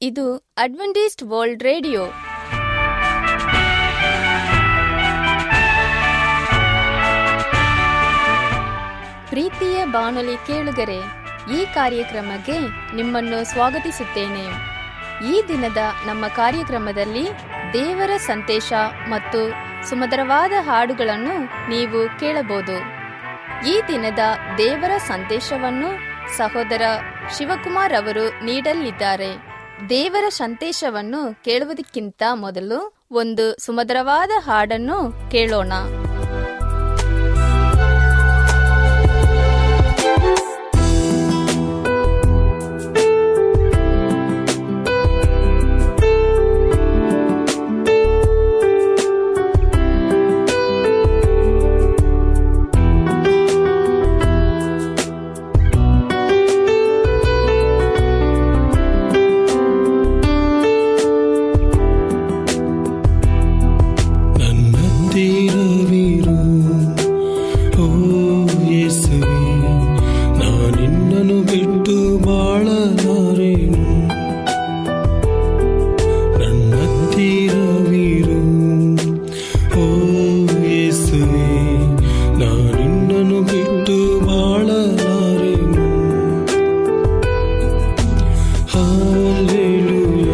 ಇದು Adventist world radio ಪ್ರೀತಿಯ ಬಾನುಲಿ ಕೇಳುಗರೆ ಈ ಕಾರ್ಯಕ್ರಮಕ್ಕೆ ನಿಮ್ಮನ್ನು ಸ್ವಾಗತಿಸುತ್ತೇನೆ ಈ ದಿನದ ನಮ್ಮ ಕಾರ್ಯಕ್ರಮದಲ್ಲಿ ದೇವರ ಸಂದೇಶ ಮತ್ತು ಸುಮಧುರವಾದ ಹಾಡುಗಳನ್ನು ನೀವು ಕೇಳಬಹುದು ಈ ದಿನದ ದೇವರ ಸಂದೇಶವನ್ನು ಸಹೋದರ ಶಿವಕುಮಾರ್ ಅವರು ನೀಡಲಿದ್ದಾರೆ ದೇವರ ಸಂದೇಶವನ್ನು ಕೇಳುವುದಕ್ಕಿಂತ ಮೊದಲು ಒಂದು ಸುಮಧುರವಾದ ಹಾಡನ್ನು ಕೇಳೋಣ ನನ್ನಂದಿರವಿರು ಓ ಯೇಸುವೆ ನಾನಿನ್ನನು ಬಿಟ್ಟು ಬಾಳಲಾರೆನು ನನ್ನಂದಿರವಿರು ಓ ಯೇಸುವೆ ನಾನಿನ್ನನು ಬಿಟ್ಟು ಬಾಳಲಾರೆನು hallelujah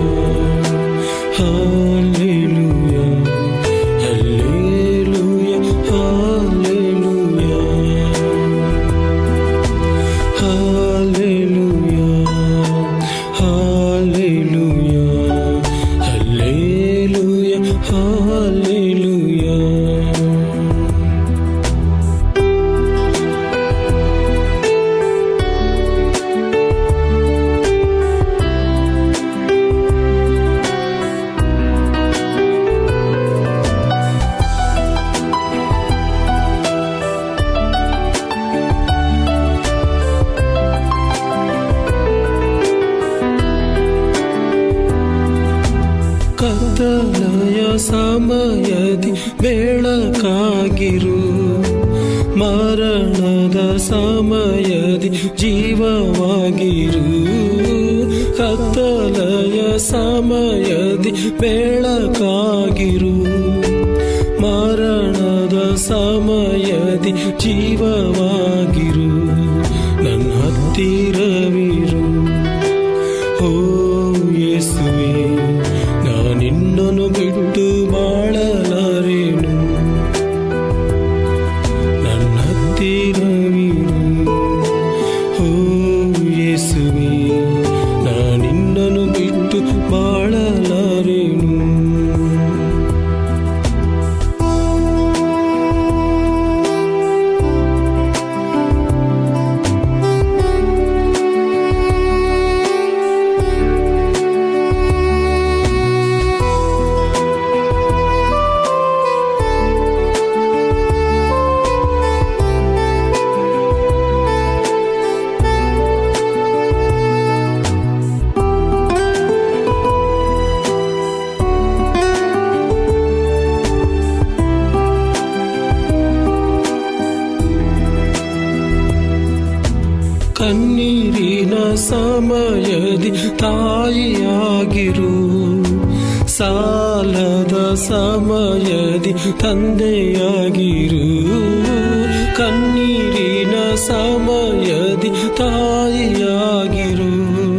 hallelujah Hallelujah, hallelujah. Hallelujah, hallelujah. Hallelujah, hallelujah. ಕತ್ತಲೆಯ ಸಮಯದಿ ಬೆಳಕಾಗಿರು ಮರಣದ ಸಮಯದಿ ಜೀವವಾಗಿರು ಕತ್ತಲೆಯ ಸಮಯದಿ ಬೆಳಕಾಗಿರು ಮರಣದ ಸಮಯದಿ ಜೀವವಾಗಿರು ನನ್ನ ಹತ್ತಿರವಿರು ಓ ಯೇಸುವೆ ನಾನಿನ್ನನು ಬಿಟ್ಟು ಬಾಳಲಾರೆನು ನನ್ನ ಹತ್ತಿರವಿರು ಓ ಯೇಸುವೆ ನಾನಿನ್ನನು ಬಿಟ್ಟು ಬಾಳಲಾರೆನು ಕಣ್ಣೀರಿನ ಸಮಯದಿ ತಾಯಿಯಾಗಿರು ಸಾಲದ ಸಮಯದಿ ತಂದೆಯಾಗಿರು ಕಣ್ಣೀರಿನ ಸಮಯದಿ ತಾಯಿಯಾಗಿರು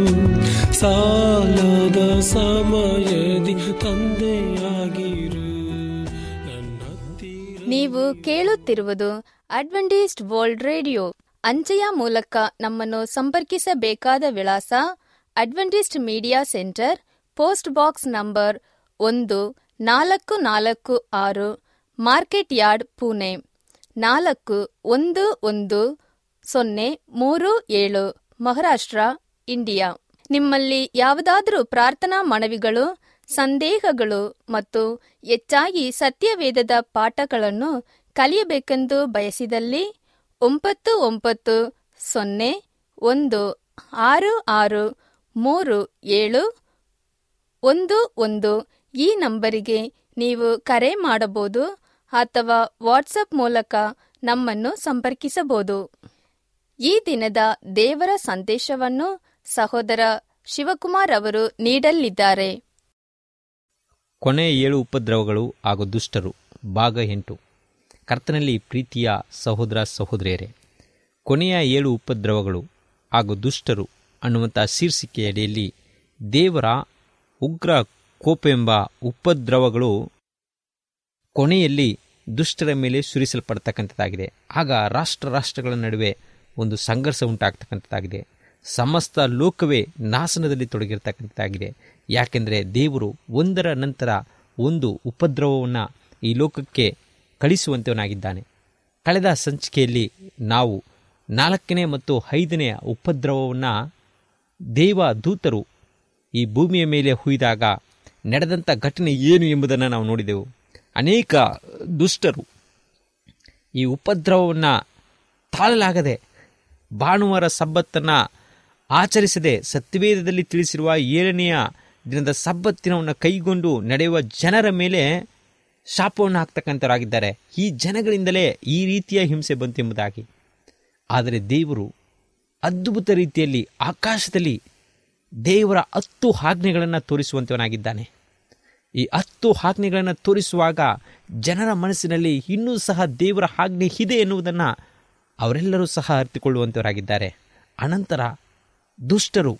ಸಾಲದ ಸಮಯದಿ ತಂದೆಯಾಗಿರು ನನ್ನ ಹತ್ತಿರ ನೀವು ಕೇಳುತ್ತಿರುವುದು ಅಡ್ವೆಂಟಿಸ್ಟ್ ವರ್ಲ್ಡ್ ರೇಡಿಯೋ ಅಂಚೆಯ ಮೂಲಕ ನಮ್ಮನ್ನು ಸಂಪರ್ಕಿಸಬೇಕಾದ ವಿಳಾಸ Adventist media centre post box number ಒಂದು ನಾಲ್ಕು ನಾಲ್ಕು ಆರು ಮಾರ್ಕೆಟ್ ಯಾರ್ಡ್ ಪುಣೆ ನಾಲ್ಕು ಒಂದು ಒಂದು ಸೊನ್ನೆ ಮೂರು ಏಳು ಮಹಾರಾಷ್ಟ್ರ ಇಂಡಿಯಾ ನಿಮ್ಮಲ್ಲಿ ಯಾವುದಾದರೂ ಪ್ರಾರ್ಥನಾ ಮನವಿಗಳು ಸಂದೇಹಗಳು ಮತ್ತು ಹೆಚ್ಚಾಗಿ ಸತ್ಯವೇದದ ಪಾಠಗಳನ್ನು ಕಲಿಯಬೇಕೆಂದು ಬಯಸಿದಲ್ಲಿ ಒಂಬತ್ತು ಒಂಬತ್ತು ಸೊನ್ನೆ ಒಂದು ಆರು ಆರು ಮೂರು ಏಳು ಒಂದು ಒಂದು ಈ ನಂಬರಿಗೆ ನೀವು ಕರೆ ಮಾಡಬಹುದು ಅಥವಾ ವಾಟ್ಸಪ್ ಮೂಲಕ ನಮ್ಮನ್ನು ಸಂಪರ್ಕಿಸಬಹುದು ಈ ದಿನದ ದೇವರ ಸಂದೇಶವನ್ನು ಸಹೋದರ ಶಿವಕುಮಾರ್ ಅವರು ನೀಡಲಿದ್ದಾರೆ ಕೊನೆಯ ಏಳು ಉಪದ್ರವಗಳು ಹಾಗೂ ದುಷ್ಟರು ಭಾಗ ಎಂಟು ಕರ್ತನಲ್ಲಿ ಪ್ರೀತಿಯ ಸಹೋದರ ಸಹೋದರಿಯರೇ ಕೊನೆಯ ಏಳು ಉಪದ್ರವಗಳು ಹಾಗೂ ದುಷ್ಟರು ಅನ್ನುವಂಥ ಶೀರ್ಷಿಕೆಯ ಅಡಿಯಲ್ಲಿ ದೇವರ ಉಗ್ರ ಕೋಪ ಎಂಬ ಉಪದ್ರವಗಳು ಕೊನೆಯಲ್ಲಿ ದುಷ್ಟರ ಮೇಲೆ ಸುರಿಸಲ್ಪಡ್ತಕ್ಕಂಥದ್ದಾಗಿದೆ ಆಗ ರಾಷ್ಟ್ರ ರಾಷ್ಟ್ರಗಳ ನಡುವೆ ಒಂದು ಸಂಘರ್ಷ ಉಂಟಾಗ್ತಕ್ಕಂಥದ್ದಾಗಿದೆ ಸಮಸ್ತ ಲೋಕವೇ ನಾಶನದಲ್ಲಿ ತೊಡಗಿರ್ತಕ್ಕಂಥದ್ದಾಗಿದೆ ಯಾಕೆಂದರೆ ದೇವರು ಒಂದರ ನಂತರ ಒಂದು ಉಪದ್ರವವನ್ನು ಈ ಲೋಕಕ್ಕೆ ಕಳಿಸುವಂತವನಾಗಿದ್ದಾನೆ ಕಳೆದ ಸಂಚಿಕೆಯಲ್ಲಿ ನಾವು ನಾಲ್ಕನೇ ಮತ್ತು ಐದನೆಯ ಉಪದ್ರವವನ್ನು ದೇವ ದೂತರು ಈ ಭೂಮಿಯ ಮೇಲೆ ಹುಯ್ದಾಗ ನಡೆದಂಥ ಘಟನೆ ಏನು ಎಂಬುದನ್ನು ನಾವು ನೋಡಿದೆವು ಅನೇಕ ದುಷ್ಟರು ಈ ಉಪದ್ರವವನ್ನು ತಾಳಲಾಗದೆ ಭಾನುವಾರ ಸಬ್ಬತ್ತನ್ನು ಆಚರಿಸದೆ ಸತ್ಯವೇದದಲ್ಲಿ ತಿಳಿಸಿರುವ ಏಳನೆಯ ದಿನದ ಸಬ್ಬತ್ತಿನವನ್ನು ಕೈಗೊಂಡು ನಡೆಯುವ ಜನರ ಮೇಲೆ ಶಾಪವನ್ನು ಹಾಕ್ತಕ್ಕಂಥವರಾಗಿದ್ದಾರೆ ಈ ಜನಗಳಿಂದಲೇ ಈ ರೀತಿಯ ಹಿಂಸೆ ಬಂತೆಂಬುದಾಗಿ ಆದರೆ ದೇವರು ಅದ್ಭುತ ರೀತಿಯಲ್ಲಿ ಆಕಾಶದಲ್ಲಿ ದೇವರ ಹತ್ತು ಆಜ್ಞೆಗಳನ್ನು ತೋರಿಸುವಂತವನಾಗಿದ್ದಾನೆ ಈ ಹತ್ತು ಆಜ್ಞೆಗಳನ್ನು ತೋರಿಸುವಾಗ ಜನರ ಮನಸ್ಸಿನಲ್ಲಿ ಇನ್ನೂ ಸಹ ದೇವರ ಆಜ್ಞೆ ಇದೆ ಎನ್ನುವುದನ್ನು ಅವರೆಲ್ಲರೂ ಸಹ ಅರಿತುಕೊಳ್ಳುವಂತವರಾಗಿದ್ದಾರೆ ಅನಂತರ ದುಷ್ಟರು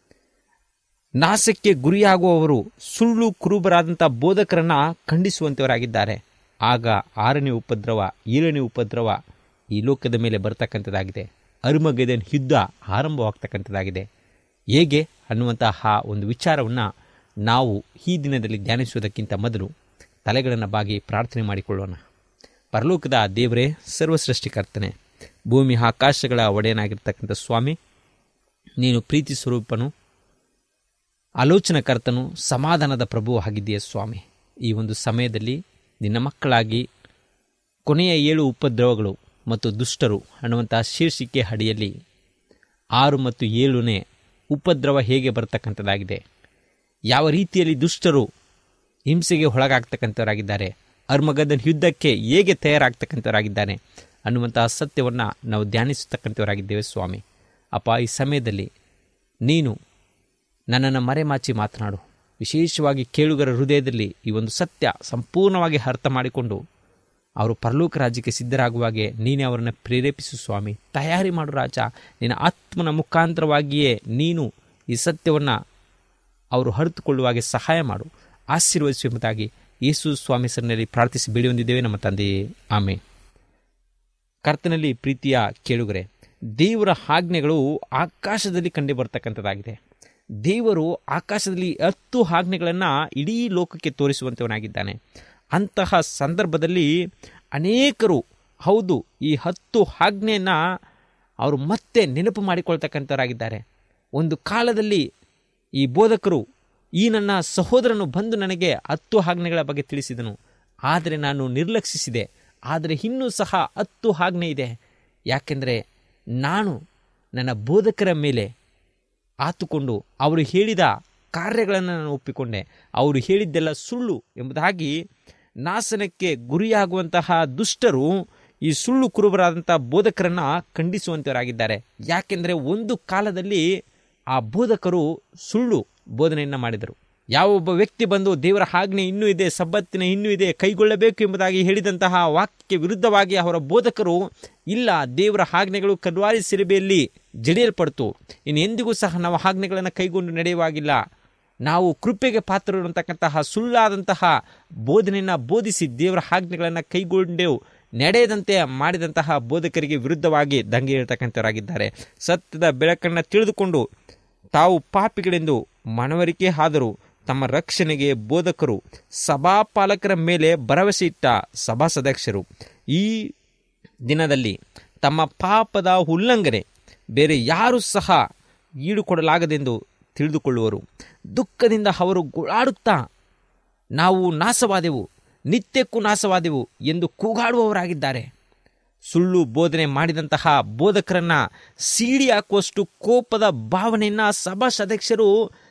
ನಾಶಕ್ಕೆ ಗುರಿಯಾಗುವವರು ಸುಳ್ಳು ಕುರುಬರಾದಂಥ ಬೋಧಕರನ್ನ ಖಂಡಿಸುವಂತವರಾಗಿದ್ದಾರೆ ಆಗ ಆರನೇ ಉಪದ್ರವ ಏಳನೇ ಉಪದ್ರವ ಈ ಲೋಕದ ಮೇಲೆ ಬರ್ತಕ್ಕಂಥದ್ದಾಗಿದೆ ಅರುಮಗದನ್ ಯುದ್ಧ ಆರಂಭವಾಗ್ತಕ್ಕಂಥದ್ದಾಗಿದೆ ಹೇಗೆ ಅನ್ನುವಂತಹ ಒಂದು ವಿಚಾರವನ್ನು ನಾವು ಈ ದಿನದಲ್ಲಿ ಧ್ಯಾನಿಸುವುದಕ್ಕಿಂತ ಮೊದಲು ತಲೆಗಳನ್ನು ಬಾಗಿ ಪ್ರಾರ್ಥನೆ ಮಾಡಿಕೊಳ್ಳೋಣ ಪರಲೋಕದ ದೇವರೇ ಸರ್ವಸೃಷ್ಟಿಕರ್ತನೆ ಭೂಮಿ ಆಕಾಶಗಳ ಒಡೆಯನಾಗಿರ್ತಕ್ಕಂಥ ಸ್ವಾಮಿ ನೀನು ಪ್ರೀತಿ ಸ್ವರೂಪನು ಆಲೋಚನಕರ್ತನು ಸಮಾಧಾನದ ಪ್ರಭು ಆಗಿದೆಯೇ ಸ್ವಾಮಿ ಈ ಒಂದು ಸಮಯದಲ್ಲಿ ನಿನ್ನ ಮಕ್ಕಳಾಗಿ ಕೊನೆಯ ಏಳು ಉಪದ್ರವಗಳು ಮತ್ತು ದುಷ್ಟರು ಅನ್ನುವಂತಹ ಶೀರ್ಷಿಕೆ ಅಡಿಯಲ್ಲಿ ಆರು ಮತ್ತು ಏಳನೇ ಉಪದ್ರವ ಹೇಗೆ ಬರ್ತಕ್ಕಂಥದ್ದಾಗಿದೆ ಯಾವ ರೀತಿಯಲ್ಲಿ ದುಷ್ಟರು ಹಿಂಸೆಗೆ ಒಳಗಾಗ್ತಕ್ಕಂಥವರಾಗಿದ್ದಾರೆ ಅರ್ಮಗದನ್ ಯುದ್ಧಕ್ಕೆ ಹೇಗೆ ತಯಾರಾಗ್ತಕ್ಕಂಥವರಾಗಿದ್ದಾನೆ ಅನ್ನುವಂತಹ ಸತ್ಯವನ್ನು ನಾವು ಧ್ಯಾನಿಸತಕ್ಕಂಥವರಾಗಿದ್ದೇವೆ ಸ್ವಾಮಿ ಅಪ್ಪ ಈ ಸಮಯದಲ್ಲಿ ನೀನು ನನ್ನನ್ನು ಮರೆಮಾಚಿ ಮಾತನಾಡು ವಿಶೇಷವಾಗಿ ಕೇಳುಗರ ಹೃದಯದಲ್ಲಿ ಈ ಒಂದು ಸತ್ಯ ಸಂಪೂರ್ಣವಾಗಿ ಅರ್ಥ ಮಾಡಿಕೊಂಡು ಅವರು ಪರಲೋಕ ರಾಜ್ಯಕ್ಕೆ ಸಿದ್ಧರಾಗುವಾಗೆ ನೀನೇ ಅವರನ್ನು ಪ್ರೇರೇಪಿಸು ಸ್ವಾಮಿ ತಯಾರಿ ಮಾಡು ರಾಜ ನಿನ್ನ ಆತ್ಮನ ಮುಖಾಂತರವಾಗಿಯೇ ನೀನು ಈ ಸತ್ಯವನ್ನು ಅವರು ಅರಿತುಕೊಳ್ಳುವಾಗೆ ಸಹಾಯ ಮಾಡು ಆಶೀರ್ವದಿಸು ಎಂಬುದಾಗಿ ಯೇಸು ಸ್ವಾಮಿ ಸರಿನಲ್ಲಿ ಪ್ರಾರ್ಥಿಸಿ ಬೇಡಿ ಹೊಂದಿದ್ದೇವೆ ನಮ್ಮ ತಂದೆಯೇ ಆಮೆ ಕರ್ತನಲ್ಲಿ ಪ್ರೀತಿಯ ಕೇಳುಗರೆ ದೇವರ ಆಜ್ಞೆಗಳು ಆಕಾಶದಲ್ಲಿ ಕಂಡು ಬರ್ತಕ್ಕಂಥದ್ದಾಗಿದೆ ದೇವರು ಆಕಾಶದಲ್ಲಿ ಹತ್ತು ಆಜ್ಞೆಗಳನ್ನು ಇಡೀ ಲೋಕಕ್ಕೆ ತೋರಿಸುವಂತವನಾಗಿದ್ದಾನೆ ಅಂತಹ ಸಂದರ್ಭದಲ್ಲಿ ಅನೇಕರು ಹೌದು ಈ ಹತ್ತು ಆಜ್ಞೆಯನ್ನು ಅವರು ಮತ್ತೆ ನೆನಪು ಮಾಡಿಕೊಳ್ತಕ್ಕಂಥವರಾಗಿದ್ದಾರೆ ಒಂದು ಕಾಲದಲ್ಲಿ ಈ ಬೋಧಕರು ಈ ನನ್ನ ಸಹೋದರನು ಬಂದು ನನಗೆ ಹತ್ತು ಆಜ್ಞೆಗಳ ಬಗ್ಗೆ ತಿಳಿಸಿದನು ಆದರೆ ನಾನು ನಿರ್ಲಕ್ಷಿಸಿದೆ ಆದರೆ ಇನ್ನೂ ಸಹ ಹತ್ತು ಆಜ್ಞೆ ಇದೆ ಯಾಕೆಂದರೆ ನಾನು ನನ್ನ ಬೋಧಕರ ಮೇಲೆ ಆತುಕೊಂಡು ಅವರು ಹೇಳಿದ ಕಾರ್ಯಗಳನ್ನು ನಾನು ಒಪ್ಪಿಕೊಂಡೆ ಅವರು ಹೇಳಿದ್ದೆಲ್ಲ ಸುಳ್ಳು ಎಂಬುದಾಗಿ ನಾಶನಕ್ಕೆ ಗುರಿಯಾಗುವಂತಹ ದುಷ್ಟರು ಈ ಸುಳ್ಳು ಕುರುಬರಾದಂಥ ಬೋಧಕರನ್ನು ಖಂಡಿಸುವಂತವರಾಗಿದ್ದಾರೆ ಯಾಕೆಂದರೆ ಒಂದು ಕಾಲದಲ್ಲಿ ಆ ಬೋಧಕರು ಸುಳ್ಳು ಬೋಧನೆಯನ್ನು ಮಾಡಿದರು ಯಾವ ಒಬ್ಬ ವ್ಯಕ್ತಿ ಬಂದು ದೇವರ ಆಜ್ಞೆ ಇನ್ನೂ ಇದೆ ಸಬ್ಬತ್ತಿನ ಇನ್ನೂ ಇದೆ ಕೈಗೊಳ್ಳಬೇಕು ಎಂಬುದಾಗಿ ಹೇಳಿದಂತಹ ವಾಕ್ಯಕ್ಕೆ ವಿರುದ್ಧವಾಗಿ ಅವರ ಬೋಧಕರು ಇಲ್ಲ ದೇವರ ಆಜ್ಞೆಗಳು ಕಲ್ವಾರಿ ಸಿರಿಬೆಯಲ್ಲಿ ಜಡಿಯಲ್ಪಡ್ತು ಇನ್ನು ಎಂದಿಗೂ ಸಹ ನಾವು ಆಜ್ಞೆಗಳನ್ನು ಕೈಗೊಂಡು ನಡೆಯುವಾಗಿಲ್ಲ ನಾವು ಕೃಪೆಗೆ ಪಾತ್ರರು ಅಂತಕ್ಕಂತಹ ಸುಳ್ಳಾದಂತಹ ಬೋಧನೆಯನ್ನು ಬೋಧಿಸಿ ದೇವರ ಆಜ್ಞೆಗಳನ್ನು ಕೈಗೊಂಡೆವು ನಡೆಯದಂತೆ ಮಾಡಿದಂತಹ ಬೋಧಕರಿಗೆ ವಿರುದ್ಧವಾಗಿ ದಂಗೆ ಇರತಕ್ಕಂಥವರಾಗಿದ್ದಾರೆ ಸತ್ಯದ ಬೆಳಕನ್ನು ತಿಳಿದುಕೊಂಡು ತಾವು ಪಾಪಿಗಳೆಂದು ಮನವರಿಕೆ ಆದರೂ ತಮ್ಮ ರಕ್ಷಣೆಗೆ ಬೋಧಕರು ಸಭಾಪಾಲಕರ ಮೇಲೆ ಭರವಸೆ ಇಟ್ಟ ಸಭಾ ಸದಸ್ಯರು ಈ ದಿನದಲ್ಲಿ ತಮ್ಮ ಪಾಪದ ಉಲ್ಲಂಘನೆ ಬೇರೆ ಯಾರೂ ಸಹ ಈಡುಕೊಡಲಾಗದೆಂದು ತಿಳಿದುಕೊಳ್ಳುವರು ದುಃಖದಿಂದ ಅವರು ಗೋಳಾಡುತ್ತಾ ನಾವು ನಾಶವಾದೆವು ನಿತ್ಯಕ್ಕೂ ನಾಶವಾದೆವು ಎಂದು ಕೂಗಾಡುವವರಾಗಿದ್ದಾರೆ ಸುಳ್ಳು ಬೋಧನೆ ಮಾಡಿದಂತಹ ಬೋಧಕರನ್ನ ಸೀಡಿ ಹಾಕುವಷ್ಟು ಕೋಪದ ಭಾವನೆಯನ್ನು ಸಭಾ ಸದಸ್ಯರು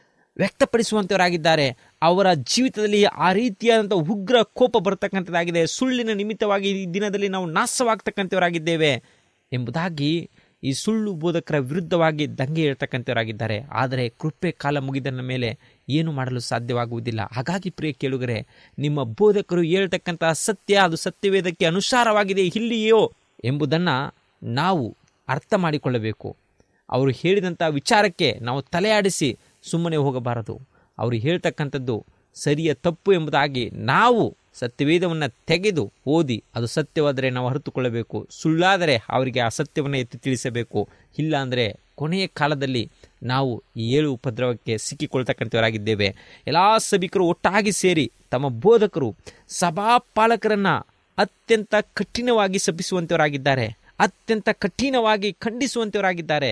ವ್ಯಕ್ತಪಡಿಸುವಂಥವರಾಗಿದ್ದಾರೆ ಅವರ ಜೀವಿತದಲ್ಲಿ ಆ ರೀತಿಯಾದಂಥ ಉಗ್ರ ಕೋಪ ಬರತಕ್ಕಂಥದ್ದಾಗಿದೆ ಸುಳ್ಳಿನ ನಿಮಿತ್ತವಾಗಿ ಈ ದಿನದಲ್ಲಿ ನಾವು ನಾಶವಾಗ್ತಕ್ಕಂಥವರಾಗಿದ್ದೇವೆ ಎಂಬುದಾಗಿ ಈ ಸುಳ್ಳು ಬೋಧಕರ ವಿರುದ್ಧವಾಗಿ ದಂಗೆ ಹೇಳ್ತಕ್ಕಂಥವರಾಗಿದ್ದಾರೆ ಆದರೆ ಕೃಪೆ ಕಾಲ ಮುಗಿದ ಮೇಲೆ ಏನು ಮಾಡಲು ಸಾಧ್ಯವಾಗುವುದಿಲ್ಲ ಹಾಗಾಗಿ ಪ್ರಿಯ ಕೇಳುಗರೆ ನಿಮ್ಮ ಬೋಧಕರು ಹೇಳ್ತಕ್ಕಂತಹ ಸತ್ಯ ಅದು ಸತ್ಯವೇದಕ್ಕೆ ಅನುಸಾರವಾಗಿದೆ ಇಲ್ಲಿಯೋ ಎಂಬುದನ್ನು ನಾವು ಅರ್ಥ ಮಾಡಿಕೊಳ್ಳಬೇಕು ಅವರು ಹೇಳಿದಂಥ ವಿಚಾರಕ್ಕೆ ನಾವು ತಲೆಯಾಡಿಸಿ ಸುಮ್ಮನೆ ಹೋಗಬಾರದು ಅವರು ಹೇಳ್ತಕ್ಕಂಥದ್ದು ಸರಿಯ ತಪ್ಪು ಎಂಬುದಾಗಿ ನಾವು ಸತ್ಯವೇದವನ್ನು ತೆಗೆದು ಓದಿ ಅದು ಸತ್ಯವಾದರೆ ನಾವು ಅರಿತುಕೊಳ್ಳಬೇಕು ಸುಳ್ಳಾದರೆ ಅವರಿಗೆ ಆ ಸತ್ಯವನ್ನು ಎತ್ತಿ ತಿಳಿಸಬೇಕು ಇಲ್ಲ ಅಂದರೆ ಕೊನೆಯ ಕಾಲದಲ್ಲಿ ನಾವು ಈ ಏಳು ಉಪದ್ರವಕ್ಕೆ ಸಿಕ್ಕಿಕೊಳ್ತಕ್ಕಂಥವರಾಗಿದ್ದೇವೆ ಎಲ್ಲ ಸಭಿಕರು ಒಟ್ಟಾಗಿ ಸೇರಿ ತಮ್ಮ ಬೋಧಕರು ಸಭಾಪಾಲಕರನ್ನು ಅತ್ಯಂತ ಕಠಿಣವಾಗಿ ಶಪಿಸುವಂಥವರಾಗಿದ್ದಾರೆ ಅತ್ಯಂತ ಕಠಿಣವಾಗಿ ಖಂಡಿಸುವಂಥವರಾಗಿದ್ದಾರೆ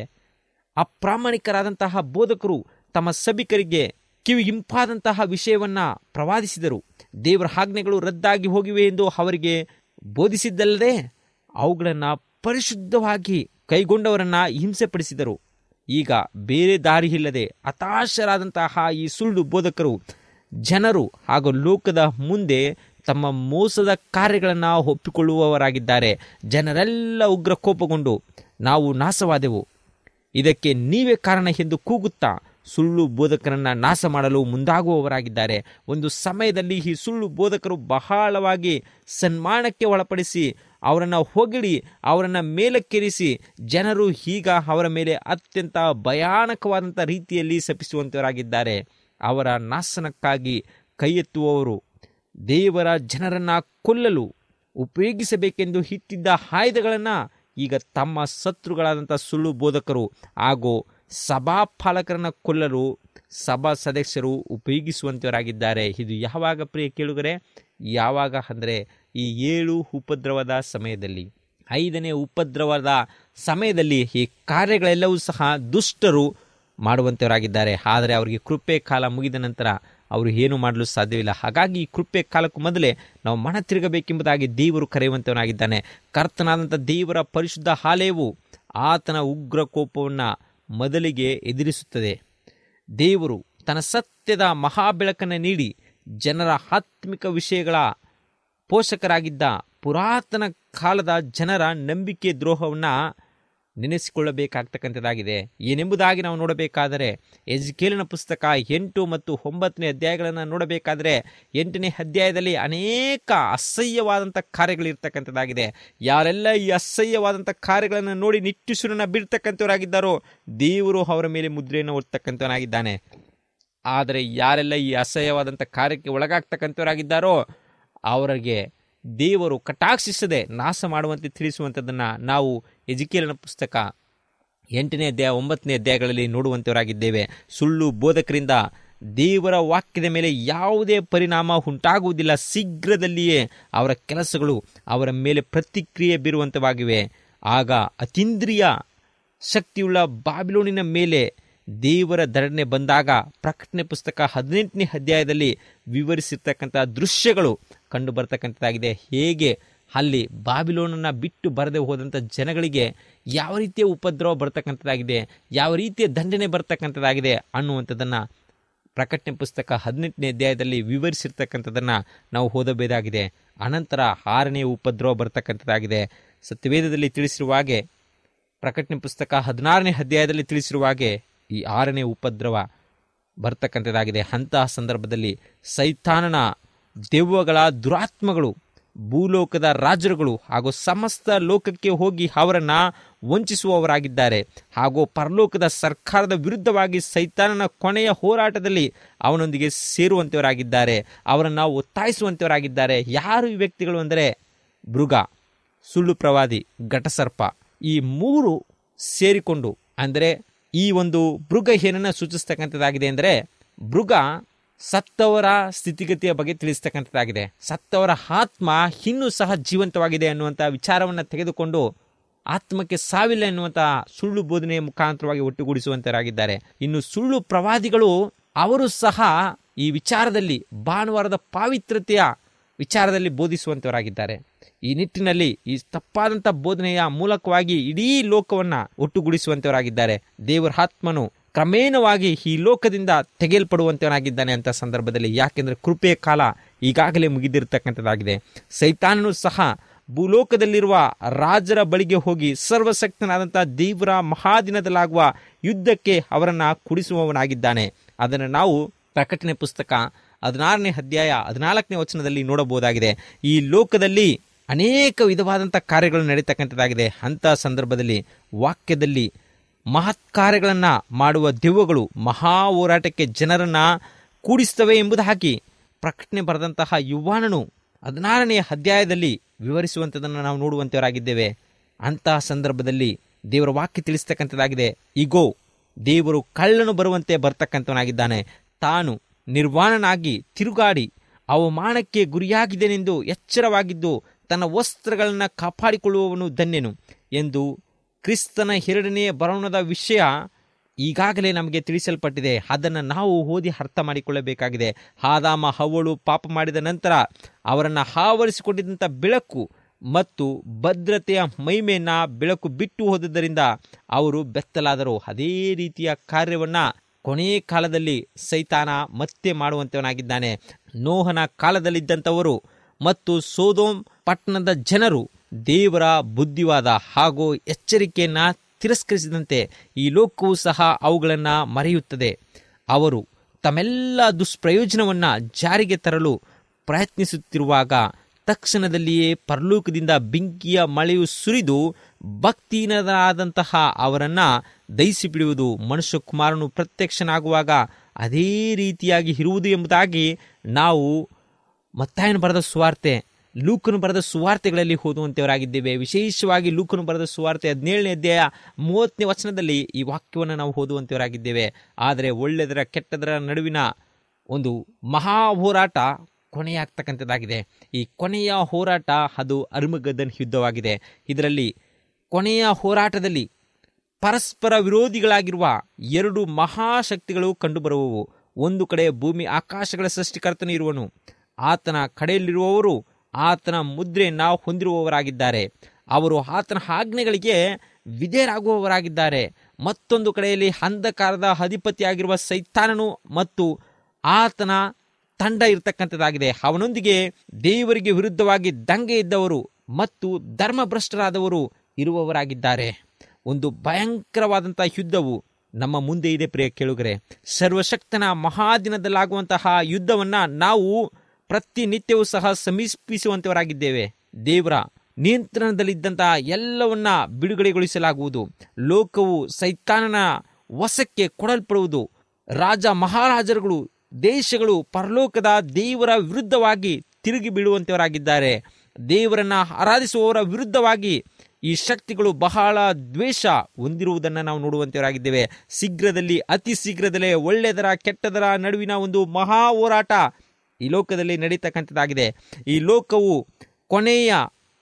ಅಪ್ರಾಮಾಣಿಕರಾದಂತಹ ಬೋಧಕರು ತಮ್ಮ ಸಭಿಕರಿಗೆ ಕಿವಿ ಇಂಪಾದಂತಹ ವಿಷಯವನ್ನ ಪ್ರವಾದಿಸಿದರು ದೇವರ ಆಜ್ಞೆಗಳು ರದ್ದಾಗಿ ಹೋಗಿವೆ ಎಂದು ಅವರಿಗೆ ಬೋಧಿಸಿದ್ದಲ್ಲದೆ ಅವುಗಳನ್ನು ಪರಿಶುದ್ಧವಾಗಿ ಕೈಗೊಂಡವರನ್ನ ಹಿಂಸೆಪಡಿಸಿದರು ಈಗ ಬೇರೆ ದಾರಿ ಇಲ್ಲದೆ ಹತಾಶರಾದಂತಹ ಈ ಸುಳ್ಳು ಬೋಧಕರು ಜನರು ಹಾಗೂ ಲೋಕದ ಮುಂದೆ ತಮ್ಮ ಮೋಸದ ಕಾರ್ಯಗಳನ್ನು ಒಪ್ಪಿಕೊಳ್ಳುವವರಾಗಿದ್ದಾರೆ ಜನರೆಲ್ಲ ಉಗ್ರ ಕೋಪಗೊಂಡು ನಾವು ನಾಶವಾದೆವು ಇದಕ್ಕೆ ನೀವೇ ಕಾರಣ ಎಂದು ಕೂಗುತ್ತಾ ಸುಳ್ಳು ಬೋಧಕರನ್ನ ನಾಶ ಮಾಡಲು ಮುಂದಾಗುವವರಾಗಿದ್ದಾರೆ ಒಂದು ಸಮಯದಲ್ಲಿ ಈ ಸುಳ್ಳು ಬೋಧಕರು ಬಹಳವಾಗಿ ಸನ್ಮಾನಕ್ಕೆ ಒಳಪಡಿಸಿ ಅವರನ್ನು ಹೊಗಳಿ ಅವರನ್ನು ಮೇಲಕ್ಕೇರಿಸಿ ಜನರು ಈಗ ಅವರ ಮೇಲೆ ಅತ್ಯಂತ ಭಯಾನಕವಾದಂಥ ರೀತಿಯಲ್ಲಿ ಶಪಿಸುವಂತವರಾಗಿದ್ದಾರೆ ಅವರ ನಾಶನಕ್ಕಾಗಿ ಕೈ ಎತ್ತುವವರು ದೇವರ ಜನರನ್ನ ಕೊಲ್ಲಲು ಉಪಯೋಗಿಸಬೇಕೆಂದು ಇಟ್ಟಿದ್ದ ಆಯುಧಗಳನ್ನು ಈಗ ತಮ್ಮ ಶತ್ರುಗಳಾದಂಥ ಸುಳ್ಳು ಬೋಧಕರು ಹಾಗೂ ಸಭಾಪಾಲಕರನ್ನ ಕೊಲ್ಲಲು ಸಭಾ ಸದಸ್ಯರು ಉಪಯೋಗಿಸುವಂತವರಾಗಿದ್ದಾರೆ ಇದು ಯಾವಾಗ ಪ್ರಿಯ ಕೇಳುಗರೆ ಯಾವಾಗ ಅಂದರೆ ಈ ಏಳು ಉಪದ್ರವದ ಸಮಯದಲ್ಲಿ ಐದನೇ ಉಪದ್ರವದ ಸಮಯದಲ್ಲಿ ಈ ಕಾರ್ಯಗಳೆಲ್ಲವೂ ಸಹ ದುಷ್ಟರು ಮಾಡುವಂಥವರಾಗಿದ್ದಾರೆ ಆದರೆ ಅವರಿಗೆ ಕೃಪೆ ಕಾಲ ಮುಗಿದ ನಂತರ ಅವರು ಏನು ಮಾಡಲು ಸಾಧ್ಯವಿಲ್ಲ ಹಾಗಾಗಿ ಈ ಕೃಪೆ ಕಾಲಕ್ಕೂ ಮೊದಲೇ ನಾವು ಮನ ತಿರುಗಬೇಕೆಂಬುದಾಗಿ ದೇವರು ಕರೆಯುವಂತವನಾಗಿದ್ದಾನೆ ಕರ್ತನಾದಂಥ ದೇವರ ಪರಿಶುದ್ಧ ಆಲಯವು ಆತನ ಉಗ್ರ ಕೋಪವನ್ನು ಮೊದಲಿಗೆ ಎದುರಿಸುತ್ತದೆ ದೇವರು ತನ್ನ ಸತ್ಯದ ಮಹಾಬೆಳಕನ್ನು ನೀಡಿ ಜನರ ಆತ್ಮಿಕ ವಿಷಯಗಳ ಪೋಷಕರಾಗಿದ್ದ ಪುರಾತನ ಕಾಲದ ಜನರ ನಂಬಿಕೆ ದ್ರೋಹವನ್ನು ನೆನೆಸಿಕೊಳ್ಳಬೇಕಾಗ್ತಕ್ಕಂಥದ್ದಾಗಿದೆ ಏನೆಂಬುದಾಗಿ ನಾವು ನೋಡಬೇಕಾದರೆ ಎಜ್ಕೇಲಿನ ಪುಸ್ತಕ ಎಂಟು ಮತ್ತು ಒಂಬತ್ತನೇ ಅಧ್ಯಾಯಗಳನ್ನು ನೋಡಬೇಕಾದರೆ ಎಂಟನೇ ಅಧ್ಯಾಯದಲ್ಲಿ ಅನೇಕ ಅಸಹ್ಯವಾದಂಥ ಕಾರ್ಯಗಳಿರ್ತಕ್ಕಂಥದ್ದಾಗಿದೆ ಯಾರೆಲ್ಲ ಈ ಅಸಹ್ಯವಾದಂಥ ಕಾರ್ಯಗಳನ್ನು ನೋಡಿ ನಿಟ್ಟುಸುರನ್ನ ಬಿಡ್ತಕ್ಕಂಥವರಾಗಿದ್ದಾರೋ ದೇವರು ಅವರ ಮೇಲೆ ಮುದ್ರೆಯನ್ನು ಒಡ್ತಕ್ಕಂಥವನಾಗಿದ್ದಾನೆ ಆದರೆ ಯಾರೆಲ್ಲ ಈ ಅಸಹ್ಯವಾದಂಥ ಕಾರ್ಯಕ್ಕೆ ಒಳಗಾಗ್ತಕ್ಕಂಥವರಾಗಿದ್ದಾರೋ ಅವರಿಗೆ ದೇವರು ಕಟಾಕ್ಷಿಸದೆ ನಾಶ ಮಾಡುವಂತೆ ತಿಳಿಸುವಂಥದ್ದನ್ನು ನಾವು ಎಜುಕೇಲನ ಪುಸ್ತಕ ಎಂಟನೇ ಅಧ್ಯಾಯ ಒಂಬತ್ತನೇ ಅಧ್ಯಾಯಗಳಲ್ಲಿ ನೋಡುವಂಥವರಾಗಿದ್ದೇವೆ ಸುಳ್ಳು ಬೋಧಕರಿಂದ ದೇವರ ವಾಕ್ಯದ ಮೇಲೆ ಯಾವುದೇ ಪರಿಣಾಮ ಉಂಟಾಗುವುದಿಲ್ಲ ಶೀಘ್ರದಲ್ಲಿಯೇ ಅವರ ಕೆಲಸಗಳು ಅವರ ಮೇಲೆ ಪ್ರತಿಕ್ರಿಯೆ ಬೀರುವಂತವಾಗಿವೆ ಆಗ ಅತೀಂದ್ರಿಯ ಶಕ್ತಿಯುಳ್ಳ ಬಾಬಿಲೋನಿನ ಮೇಲೆ ದೇವರ ದಂಡನೆ ಬಂದಾಗ ಪ್ರಕಟಣೆ ಪುಸ್ತಕ ಹದಿನೆಂಟನೇ ಅಧ್ಯಾಯದಲ್ಲಿ ವಿವರಿಸಿರ್ತಕ್ಕಂಥ ದೃಶ್ಯಗಳು ಕಂಡು ಬರ್ತಕ್ಕಂಥದ್ದಾಗಿದೆ ಹೇಗೆ ಅಲ್ಲಿ ಬಾಬಿಲೋನನ್ನು ಬಿಟ್ಟು ಬರದೆ ಹೋದಂಥ ಜನಗಳಿಗೆ ಯಾವ ರೀತಿಯ ಉಪದ್ರವ ಬರ್ತಕ್ಕಂಥದ್ದಾಗಿದೆ ಯಾವ ರೀತಿಯ ದಂಡನೆ ಬರ್ತಕ್ಕಂಥದ್ದಾಗಿದೆ ಅನ್ನುವಂಥದ್ದನ್ನು ಪ್ರಕಟಣೆ ಪುಸ್ತಕ ಹದಿನೆಂಟನೇ ಅಧ್ಯಾಯದಲ್ಲಿ ವಿವರಿಸಿರ್ತಕ್ಕಂಥದ್ದನ್ನು ನಾವು ಓದಬೇಕಾಗಿದೆ ಅನಂತರ ಆರನೇ ಉಪದ್ರವ ಬರ್ತಕ್ಕಂಥದ್ದಾಗಿದೆ ಸತ್ಯವೇದದಲ್ಲಿ ತಿಳಿಸಿರುವ ಹಾಗೆ ಪ್ರಕಟಣೆ ಪುಸ್ತಕ ಹದಿನಾರನೇ ಅಧ್ಯಾಯದಲ್ಲಿ ತಿಳಿಸಿರುವ ಹಾಗೆ ಈ ಆರನೇ ಉಪದ್ರವ ಬರ್ತಕ್ಕಂಥದ್ದಾಗಿದೆ ಅಂತಹ ಸಂದರ್ಭದಲ್ಲಿ ಸೈತಾನನ ದೆವ್ವಗಳ ದುರಾತ್ಮಗಳು ಭೂಲೋಕದ ರಾಜರುಗಳು ಹಾಗೂ ಸಮಸ್ತ ಲೋಕಕ್ಕೆ ಹೋಗಿ ಅವರನ್ನ ವಂಚಿಸುವವರಾಗಿದ್ದಾರೆ ಹಾಗೂ ಪರಲೋಕದ ಸರ್ಕಾರದ ವಿರುದ್ಧವಾಗಿ ಸೈತಾನನ ಕೊನೆಯ ಹೋರಾಟದಲ್ಲಿ ಅವನೊಂದಿಗೆ ಸೇರುವಂತವರಾಗಿದ್ದಾರೆ ಅವರನ್ನು ಒತ್ತಾಯಿಸುವಂತವರಾಗಿದ್ದಾರೆ ಯಾರು ಈ ವ್ಯಕ್ತಿಗಳು ಅಂದರೆ ಮೃಗ ಸುಳ್ಳು ಪ್ರವಾದಿ ಘಟಸರ್ಪ ಈ ಮೂರು ಸೇರಿಕೊಂಡು ಅಂದರೆ ಈ ಒಂದು ಮೃಗ ಏನನ್ನ ಸೂಚಿಸ್ತಕ್ಕಂಥದ್ದಾಗಿದೆ ಅಂದರೆ ಮೃಗ ಸತ್ತವರ ಸ್ಥಿತಿಗತಿಯ ಬಗ್ಗೆ ತಿಳಿಸ್ತಕ್ಕಂಥದ್ದಾಗಿದೆ ಸತ್ತವರ ಆತ್ಮ ಇನ್ನೂ ಸಹ ಜೀವಂತವಾಗಿದೆ ಅನ್ನುವಂಥ ವಿಚಾರವನ್ನು ತೆಗೆದುಕೊಂಡು ಆತ್ಮಕ್ಕೆ ಸಾವಿಲ್ಲ ಎನ್ನುವಂಥ ಸುಳ್ಳು ಬೋಧನೆಯ ಮುಖಾಂತರವಾಗಿ ಒಟ್ಟುಗೂಡಿಸುವಂತರಾಗಿದ್ದಾರೆ ಇನ್ನು ಸುಳ್ಳು ಪ್ರವಾದಿಗಳು ಅವರು ಸಹ ಈ ವಿಚಾರದಲ್ಲಿ ಭಾನುವಾರದ ಪಾವಿತ್ರತೆಯ ವಿಚಾರದಲ್ಲಿ ಬೋಧಿಸುವಂತವರಾಗಿದ್ದಾರೆ ಈ ನಿಟ್ಟಿನಲ್ಲಿ ಈ ತಪ್ಪಾದಂಥ ಬೋಧನೆಯ ಮೂಲಕವಾಗಿ ಇಡೀ ಲೋಕವನ್ನ ಒಟ್ಟುಗೂಡಿಸುವಂತವರಾಗಿದ್ದಾರೆ ದೇವರ ಆತ್ಮನು ಕ್ರಮೇಣವಾಗಿ ಈ ಲೋಕದಿಂದ ತೆಗೆಯಲ್ಪಡುವಂತವನಾಗಿದ್ದಾನೆ ಅಂತ ಸಂದರ್ಭದಲ್ಲಿ ಯಾಕೆಂದ್ರೆ ಕೃಪೆಯ ಕಾಲ ಈಗಾಗಲೇ ಮುಗಿದಿರತಕ್ಕಂಥದ್ದಾಗಿದೆ ಸೈತಾನನು ಸಹ ಭೂಲೋಕದಲ್ಲಿರುವ ರಾಜರ ಬಳಿಗೆ ಹೋಗಿ ಸರ್ವಶಕ್ತನಾದಂಥ ದೇವರ ಮಹಾದಿನದಲ್ಲಾಗುವ ಯುದ್ಧಕ್ಕೆ ಅವರನ್ನು ಕುಡಿಸುವವನಾಗಿದ್ದಾನೆ ಅದನ್ನು ನಾವು ಪ್ರಕಟಣೆ ಪುಸ್ತಕ ಹದಿನಾರನೇ ಅಧ್ಯಾಯ ಹದಿನಾಲ್ಕನೇ ವಚನದಲ್ಲಿ ನೋಡಬಹುದಾಗಿದೆ ಈ ಲೋಕದಲ್ಲಿ ಅನೇಕ ವಿಧವಾದಂಥ ಕಾರ್ಯಗಳು ನಡೀತಕ್ಕಂಥದ್ದಾಗಿದೆ ಅಂಥ ಸಂದರ್ಭದಲ್ಲಿ ವಾಕ್ಯದಲ್ಲಿ ಮಹತ್ ಕಾರ್ಯಗಳನ್ನು ಮಾಡುವ ದೆವ್ವಗಳು ಮಹಾ ಹೋರಾಟಕ್ಕೆ ಜನರನ್ನು ಕೂಡಿಸ್ತವೆ ಎಂಬುದಾಗಿ ಪ್ರಕಟಣೆ ಬರೆದಂತಹ ಯುವಾನನು ಹದಿನಾರನೆಯ ಅಧ್ಯಾಯದಲ್ಲಿ ವಿವರಿಸುವಂಥದ್ದನ್ನು ನಾವು ನೋಡುವಂಥವರಾಗಿದ್ದೇವೆ ಅಂತಹ ಸಂದರ್ಭದಲ್ಲಿ ದೇವರ ವಾಕ್ಯ ತಿಳಿಸ್ತಕ್ಕಂಥದ್ದಾಗಿದೆ ಈಗೋ ದೇವರು ಕಳ್ಳನು ಬರುವಂತೆ ಬರ್ತಕ್ಕಂಥವನಾಗಿದ್ದಾನೆ ತಾನು ನಿರ್ವಾಣನಾಗಿ ತಿರುಗಾಡಿ ಅವಮಾನಕ್ಕೆ ಗುರಿಯಾಗಿದ್ದೇನೆಂದು ಎಚ್ಚರವಾಗಿದ್ದು ತನ್ನ ವಸ್ತ್ರಗಳನ್ನು ಕಾಪಾಡಿಕೊಳ್ಳುವವನು ಧನ್ಯನು ಎಂದು ಕ್ರಿಸ್ತನ ಎರಡನೆಯ ಬರೋಣದ ವಿಷಯ ಈಗಾಗಲೇ ನಮಗೆ ತಿಳಿಸಲ್ಪಟ್ಟಿದೆ ಅದನ್ನು ನಾವು ಓದಿ ಅರ್ಥ ಮಾಡಿಕೊಳ್ಳಬೇಕಾಗಿದೆ ಆದಾಮ ಹವಳು ಪಾಪ ಮಾಡಿದ ನಂತರ ಅವರನ್ನು ಆವರಿಸಿಕೊಂಡಿದ್ದಂಥ ಬೆಳಕು ಮತ್ತು ಭದ್ರತೆಯ ಮೈಮೆಯನ್ನ ಬೆಳಕು ಬಿಟ್ಟು ಹೋದುದರಿಂದ ಅವರು ಬೆತ್ತಲಾದರು ಅದೇ ರೀತಿಯ ಕಾರ್ಯವನ್ನು ಕೊನೆಯ ಕಾಲದಲ್ಲಿ ಸೈತಾನ ಮತ್ತೆ ಮಾಡುವಂತವನಾಗಿದ್ದಾನೆ ನೋಹನ ಕಾಲದಲ್ಲಿದ್ದಂಥವರು ಮತ್ತು ಸೋದೋಮ್ ಪಟ್ಟಣದ ಜನರು ದೇವರ ಬುದ್ಧಿವಾದ ಹಾಗೂ ಎಚ್ಚರಿಕೆಯನ್ನ ತಿರಸ್ಕರಿಸಿದಂತೆ ಈ ಲೋಕವು ಸಹ ಅವುಗಳನ್ನು ಮರೆಯುತ್ತದೆ ಅವರು ತಮ್ಮೆಲ್ಲ ದುಷ್ಪ್ರಯೋಜನವನ್ನು ಜಾರಿಗೆ ತರಲು ಪ್ರಯತ್ನಿಸುತ್ತಿರುವಾಗ ತಕ್ಷಣದಲ್ಲಿಯೇ ಪರಲೋಕದಿಂದ ಬೆಂಕಿಯ ಮಳೆಯು ಸುರಿದು ಭಕ್ತಿಹೀನರಾದಂತಹ ಅವರನ್ನು ದಯಿಸಿ ಬಿಡುವುದು ಮನುಷ್ಯ ಕುಮಾರನು ಪ್ರತ್ಯಕ್ಷನಾಗುವಾಗ ಅದೇ ರೀತಿಯಾಗಿ ಇರುವುದು ಎಂಬುದಾಗಿ ನಾವು ಮತ್ತಾಯನ ಬರೆದ ಸುವಾರ್ತೆ ಲೂಕನು ಬರೆದ ಸುವಾರ್ತೆಗಳಲ್ಲಿ ಓದುವಂಥವರಾಗಿದ್ದೇವೆ ವಿಶೇಷವಾಗಿ ಲೂಕನು ಬರೆದ ಸುವಾರ್ತೆ ಹದಿನೇಳನೇ ಅಧ್ಯಾಯ ಮೂವತ್ತನೇ ವಚನದಲ್ಲಿ ಈ ವಾಕ್ಯವನ್ನು ನಾವು ಓದುವಂಥವರಾಗಿದ್ದೇವೆ ಆದರೆ ಒಳ್ಳೆಯದರ ಕೆಟ್ಟದರ ನಡುವಿನ ಒಂದು ಮಹಾ ಹೋರಾಟ ಕೊನೆಯಾಗ್ತಕ್ಕಂಥದ್ದಾಗಿದೆ ಈ ಕೊನೆಯ ಹೋರಾಟ ಅದು ಅರ್ಮಗದ್ದನ್ ಯುದ್ಧವಾಗಿದೆ ಇದರಲ್ಲಿ ಕೊನೆಯ ಹೋರಾಟದಲ್ಲಿ ಪರಸ್ಪರ ವಿರೋಧಿಗಳಾಗಿರುವ ಎರಡು ಮಹಾಶಕ್ತಿಗಳು ಕಂಡುಬರುವವು ಒಂದು ಕಡೆ ಭೂಮಿ ಆಕಾಶಗಳ ಸೃಷ್ಟಿಕರ್ತನು ಇರುವನು ಆತನ ಕಡೆಯಲ್ಲಿರುವವರು ಆತನ ಮುದ್ರೆಯನ್ನು ಹೊಂದಿರುವವರಾಗಿದ್ದಾರೆ ಅವರು ಆತನ ಆಜ್ಞೆಗಳಿಗೆ ವಿಧೇಯರಾಗುವವರಾಗಿದ್ದಾರೆ ಮತ್ತೊಂದು ಕಡೆಯಲ್ಲಿ ಅಂಧಕಾರದ ಅಧಿಪತಿಯಾಗಿರುವ ಸೈತಾನನು ಮತ್ತು ಆತನ ತಂಡ ಇರತಕ್ಕಂಥದ್ದಾಗಿದೆ ಅವನೊಂದಿಗೆ ದೇವರಿಗೆ ವಿರುದ್ಧವಾಗಿ ದಂಗೆ ಇದ್ದವರು ಮತ್ತು ಧರ್ಮಭ್ರಷ್ಟರಾದವರು ಇರುವವರಾಗಿದ್ದಾರೆ ಒಂದು ಭಯಂಕರವಾದಂಥ ಯುದ್ಧವು ನಮ್ಮ ಮುಂದೆ ಇದೆ ಪ್ರಿಯ ಕೇಳುಗರೆ ಸರ್ವಶಕ್ತನ ಮಹಾದಿನದಲ್ಲಾಗುವಂತಹ ಯುದ್ಧವನ್ನ ನಾವು ಪ್ರತಿನಿತ್ಯವೂ ಸಹ ಸಮೀಪಿಸುವಂತವರಾಗಿದ್ದೇವೆ ದೇವರ ನಿಯಂತ್ರಣದಲ್ಲಿದ್ದಂತಹ ಎಲ್ಲವನ್ನ ಬಿಡುಗಡೆಗೊಳಿಸಲಾಗುವುದು ಲೋಕವು ಸೈತಾನನ ವಶಕ್ಕೆ ಕೊಡಲ್ಪಡುವುದು ರಾಜ ಮಹಾರಾಜರುಗಳು ದೇಶಗಳು ಪರಲೋಕದ ದೇವರ ವಿರುದ್ಧವಾಗಿ ತಿರುಗಿ ಬೀಳುವಂತವರಾಗಿದ್ದಾರೆ ದೇವರನ್ನ ಆರಾಧಿಸುವವರ ವಿರುದ್ಧವಾಗಿ ಈ ಶಕ್ತಿಗಳು ಬಹಳ ದ್ವೇಷ ಹೊಂದಿರುವುದನ್ನು ನಾವು ನೋಡುವಂತವರಾಗಿದ್ದೇವೆ ಶೀಘ್ರದಲ್ಲಿ ಅತಿ ಶೀಘ್ರದಲ್ಲೇ ಒಳ್ಳೆಯದರ ಕೆಟ್ಟದರ ನಡುವಿನ ಒಂದು ಮಹಾ ಹೋರಾಟ ಈ ಲೋಕದಲ್ಲಿ ನಡೀತಕ್ಕಂಥದ್ದಾಗಿದೆ ಈ ಲೋಕವು ಕೊನೆಯ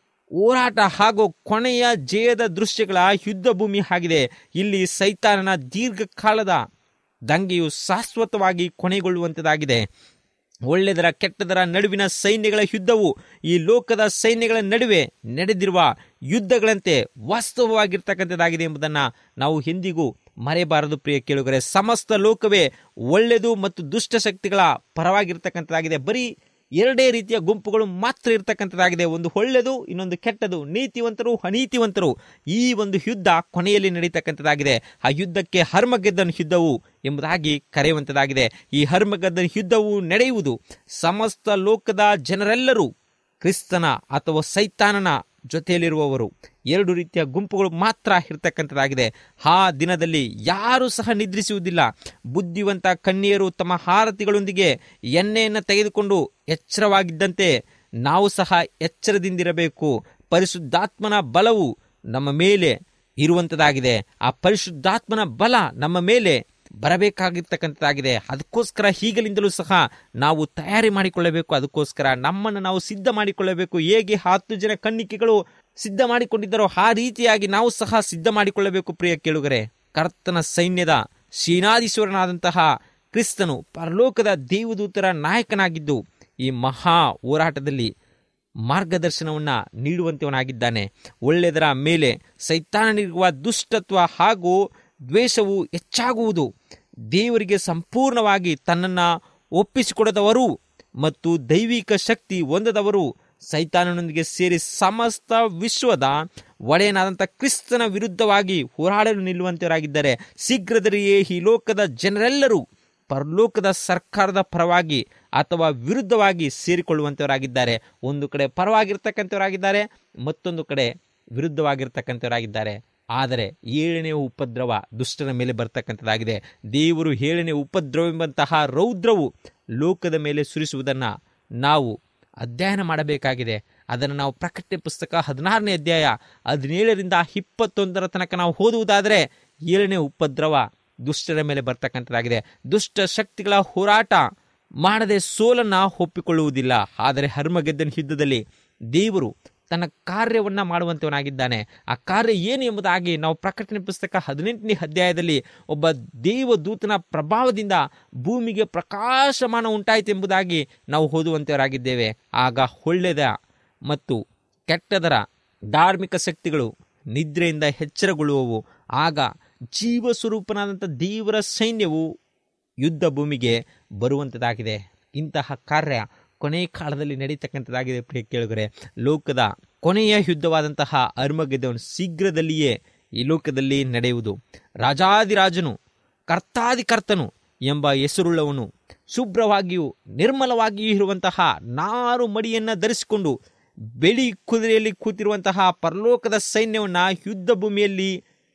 ಹೋರಾಟ ಹಾಗೂ ಕೊನೆಯ ಜಯದ ದೃಶ್ಯಗಳ ಯುದ್ಧ ಭೂಮಿ ಆಗಿದೆ ಇಲ್ಲಿ ಸೈತಾನನ ದೀರ್ಘಕಾಲದ ದಂಗೆಯು ಶಾಶ್ವತವಾಗಿ ಕೊನೆಗೊಳ್ಳುವಂಥದ್ದಾಗಿದೆ ಒಳ್ಳೆದರ ಕೆಟ್ಟದರ ನಡುವಿನ ಸೈನ್ಯಗಳ ಯುದ್ಧವು ಈ ಲೋಕದ ಸೈನ್ಯಗಳ ನಡುವೆ ನಡೆದಿರುವ ಯುದ್ಧಗಳಂತೆ ವಾಸ್ತವವಾಗಿರ್ತಕ್ಕಂಥದ್ದಾಗಿದೆ ಎಂಬುದನ್ನು ನಾವು ಎಂದಿಗೂ ಮರೆಯಬಾರದು ಪ್ರಿಯ ಕೇಳುಗರೆ ಸಮಸ್ತ ಲೋಕವೇ ಒಳ್ಳೆಯದು ಮತ್ತು ದುಷ್ಟ ಶಕ್ತಿಗಳ ಪರವಾಗಿರ್ತಕ್ಕಂಥದ್ದಾಗಿದೆ ಬರೀ ಎರಡೇ ರೀತಿಯ ಗುಂಪುಗಳು ಮಾತ್ರ ಇರ್ತಕ್ಕಂಥದ್ದಾಗಿದೆ ಒಂದು ಒಳ್ಳೆಯದು ಇನ್ನೊಂದು ಕೆಟ್ಟದು ನೀತಿವಂತರು ಅನೀತಿವಂತರು ಈ ಒಂದು ಯುದ್ಧ ಕೊನೆಯಲ್ಲಿ ನಡೀತಕ್ಕಂಥದ್ದಾಗಿದೆ ಆ ಯುದ್ಧಕ್ಕೆ ಹರ್ಮಗೆದ್ದನ್ ಯುದ್ಧವು ಎಂಬುದಾಗಿ ಕರೆಯುವಂಥದ್ದಾಗಿದೆ ಈ ಹರ್ಮಗದ್ದನ್ ಯುದ್ಧವು ನಡೆಯುವುದು ಸಮಸ್ತ ಲೋಕದ ಜನರೆಲ್ಲರೂ ಕ್ರಿಸ್ತನ ಅಥವಾ ಸೈತಾನನ ಜೊತೆಯಲ್ಲಿರುವವರು ಎರಡು ರೀತಿಯ ಗುಂಪುಗಳು ಮಾತ್ರ ಇರ್ತಕ್ಕಂಥದ್ದಾಗಿದೆ ಆ ದಿನದಲ್ಲಿ ಯಾರೂ ಸಹ ನಿದ್ರಿಸುವುದಿಲ್ಲ ಬುದ್ಧಿವಂತ ಕನ್ಯರು ತಮ್ಮ ಹಾರತಿಗಳೊಂದಿಗೆ ಎಣ್ಣೆಯನ್ನು ತೆಗೆದುಕೊಂಡು ಎಚ್ಚರವಾಗಿದ್ದಂತೆ ನಾವು ಸಹ ಎಚ್ಚರದಿಂದಿರಬೇಕು ಪರಿಶುದ್ಧಾತ್ಮನ ಬಲವು ನಮ್ಮ ಮೇಲೆ ಇರುವಂಥದ್ದಾಗಿದೆ ಆ ಪರಿಶುದ್ಧಾತ್ಮನ ಬಲ ನಮ್ಮ ಮೇಲೆ ಬರಬೇಕಾಗಿರ್ತಕ್ಕಂಥದ್ದಾಗಿದೆ ಅದಕ್ಕೋಸ್ಕರ ಈಗಲಿಂದಲೂ ಸಹ ನಾವು ತಯಾರಿ ಮಾಡಿಕೊಳ್ಳಬೇಕು ಅದಕ್ಕೋಸ್ಕರ ನಮ್ಮನ್ನು ನಾವು ಸಿದ್ಧ ಮಾಡಿಕೊಳ್ಳಬೇಕು ಹೇಗೆ ಹತ್ತು ಜನ ಕನ್ನಿಕೆಗಳು ಸಿದ್ಧ ಮಾಡಿಕೊಂಡಿದ್ದರೋ ಆ ರೀತಿಯಾಗಿ ನಾವು ಸಹ ಸಿದ್ಧ ಮಾಡಿಕೊಳ್ಳಬೇಕು ಪ್ರಿಯ ಕೇಳುಗರೆ ಕರ್ತನ ಸೈನ್ಯದ ಶ್ರೀನಾದೀಶ್ವರನಾದಂತಹ ಕ್ರಿಸ್ತನು ಪರಲೋಕದ ದೇವದೂತರ ನಾಯಕನಾಗಿದ್ದು ಈ ಮಹಾ ಹೋರಾಟದಲ್ಲಿ ಮಾರ್ಗದರ್ಶನವನ್ನು ನೀಡುವಂತವನಾಗಿದ್ದಾನೆ ಒಳ್ಳೆಯದರ ಮೇಲೆ ಸೈತಾನನಿರುವ ದುಷ್ಟತ್ವ ಹಾಗೂ ದ್ವೇಷವು ಹೆಚ್ಚಾಗುವುದು ದೇವರಿಗೆ ಸಂಪೂರ್ಣವಾಗಿ ತನ್ನನ್ನು ಒಪ್ಪಿಸಿಕೊಡದವರು ಮತ್ತು ದೈವಿಕ ಶಕ್ತಿ ಹೊಂದದವರು ಸೈತಾನನೊಂದಿಗೆ ಸೇರಿ ಸಮಸ್ತ ವಿಶ್ವದ ಒಡೆಯನಾದಂಥ ಕ್ರಿಸ್ತನ ವಿರುದ್ಧವಾಗಿ ಹೋರಾಡಲು ನಿಲ್ಲುವಂತವರಾಗಿದ್ದಾರೆ ಶೀಘ್ರದಲ್ಲಿಯೇ ಈ ಲೋಕದ ಜನರೆಲ್ಲರೂ ಪರಲೋಕದ ಸರ್ಕಾರದ ಪರವಾಗಿ ಅಥವಾ ವಿರುದ್ಧವಾಗಿ ಸೇರಿಕೊಳ್ಳುವಂಥವರಾಗಿದ್ದಾರೆ ಒಂದು ಕಡೆ ಪರವಾಗಿರ್ತಕ್ಕಂಥವರಾಗಿದ್ದಾರೆ ಮತ್ತೊಂದು ಕಡೆ ವಿರುದ್ಧವಾಗಿರ್ತಕ್ಕಂಥವರಾಗಿದ್ದಾರೆ ಆದರೆ ಏಳನೇ ಉಪದ್ರವ ದುಷ್ಟರ ಮೇಲೆ ಬರ್ತಕ್ಕಂಥದ್ದಾಗಿದೆ ದೇವರು ಏಳನೇ ಉಪದ್ರವವೆಂಬಂತಹ ರೌದ್ರವು ಲೋಕದ ಮೇಲೆ ಸುರಿಸುವುದನ್ನು ನಾವು ಅಧ್ಯಯನ ಮಾಡಬೇಕಾಗಿದೆ ಅದನ್ನು ನಾವು ಪ್ರಕಟಣೆ ಪುಸ್ತಕ ಹದಿನಾರನೇ ಅಧ್ಯಾಯ ಹದಿನೇಳರಿಂದ ಇಪ್ಪತ್ತೊಂದರ ತನಕ ನಾವು ಓದುವುದಾದರೆ ಏಳನೇ ಉಪದ್ರವ ದುಷ್ಟರ ಮೇಲೆ ಬರ್ತಕ್ಕಂಥದ್ದಾಗಿದೆ ದುಷ್ಟ ಶಕ್ತಿಗಳ ಹೋರಾಟ ಮಾಡದೆ ಸೋಲನ್ನ ಒಪ್ಪಿಕೊಳ್ಳುವುದಿಲ್ಲ ಆದರೆ ಹರ್ಮಗೆದ್ದನ ಯುದ್ಧದಲ್ಲಿ ದೇವರು ತನ್ನ ಕಾರ್ಯವನ್ನ ಮಾಡುವಂತವನಾಗಿದ್ದಾನೆ ಆ ಕಾರ್ಯ ಏನು ಎಂಬುದಾಗಿ ನಾವು ಪ್ರಕಟಣೆ ಪುಸ್ತಕ ಹದಿನೆಂಟನೇ ಅಧ್ಯಾಯದಲ್ಲಿ ಒಬ್ಬ ದೇವದೂತನ ಪ್ರಭಾವದಿಂದ ಭೂಮಿಗೆ ಪ್ರಕಾಶಮಾನ ಉಂಟಾಯಿತು ಎಂಬುದಾಗಿ ನಾವು ಓದುವಂತವರಾಗಿದ್ದೇವೆ ಆಗ ಒಳ್ಳೆಯದ ಮತ್ತು ಕೆಟ್ಟದರ ಧಾರ್ಮಿಕ ಶಕ್ತಿಗಳು ನಿದ್ರೆಯಿಂದ ಎಚ್ಚರಗೊಳ್ಳುವವು ಆಗ ಜೀವ ಸ್ವರೂಪನಾದಂಥ ದೇವರ ಸೈನ್ಯವು ಯುದ್ಧ ಭೂಮಿಗೆ ಬರುವಂಥದ್ದಾಗಿದೆ ಇಂತಹ ಕಾರ್ಯ ಕೊನೆ ಕಾಲದಲ್ಲಿ ನಡೀತಕ್ಕಂಥದ್ದಾಗಿದೆ ಪ್ರಿಯ ಕೇಳುಗರೆ ಲೋಕದ ಕೊನೆಯ ಯುದ್ಧವಾದಂತಹ ಅರ್ಮಗೆದ್ದವನು ಶೀಘ್ರದಲ್ಲಿಯೇ ಈ ಲೋಕದಲ್ಲಿ ನಡೆಯುವುದು ರಾಜಾದಿರಾಜನು ಕರ್ತಾದಿಕರ್ತನು ಎಂಬ ಹೆಸರುಳ್ಳವನು ಶುಭ್ರವಾಗಿಯೂ ನಿರ್ಮಲವಾಗಿಯೂ ಇರುವಂತಹ ನಾರು ಮಡಿಯನ್ನು ಧರಿಸಿಕೊಂಡು ಬೆಳಿ ಕುದುರೆಯಲ್ಲಿ ಕೂತಿರುವಂತಹ ಪರಲೋಕದ ಸೈನ್ಯವನ್ನ ಯುದ್ಧ ಭೂಮಿಯಲ್ಲಿ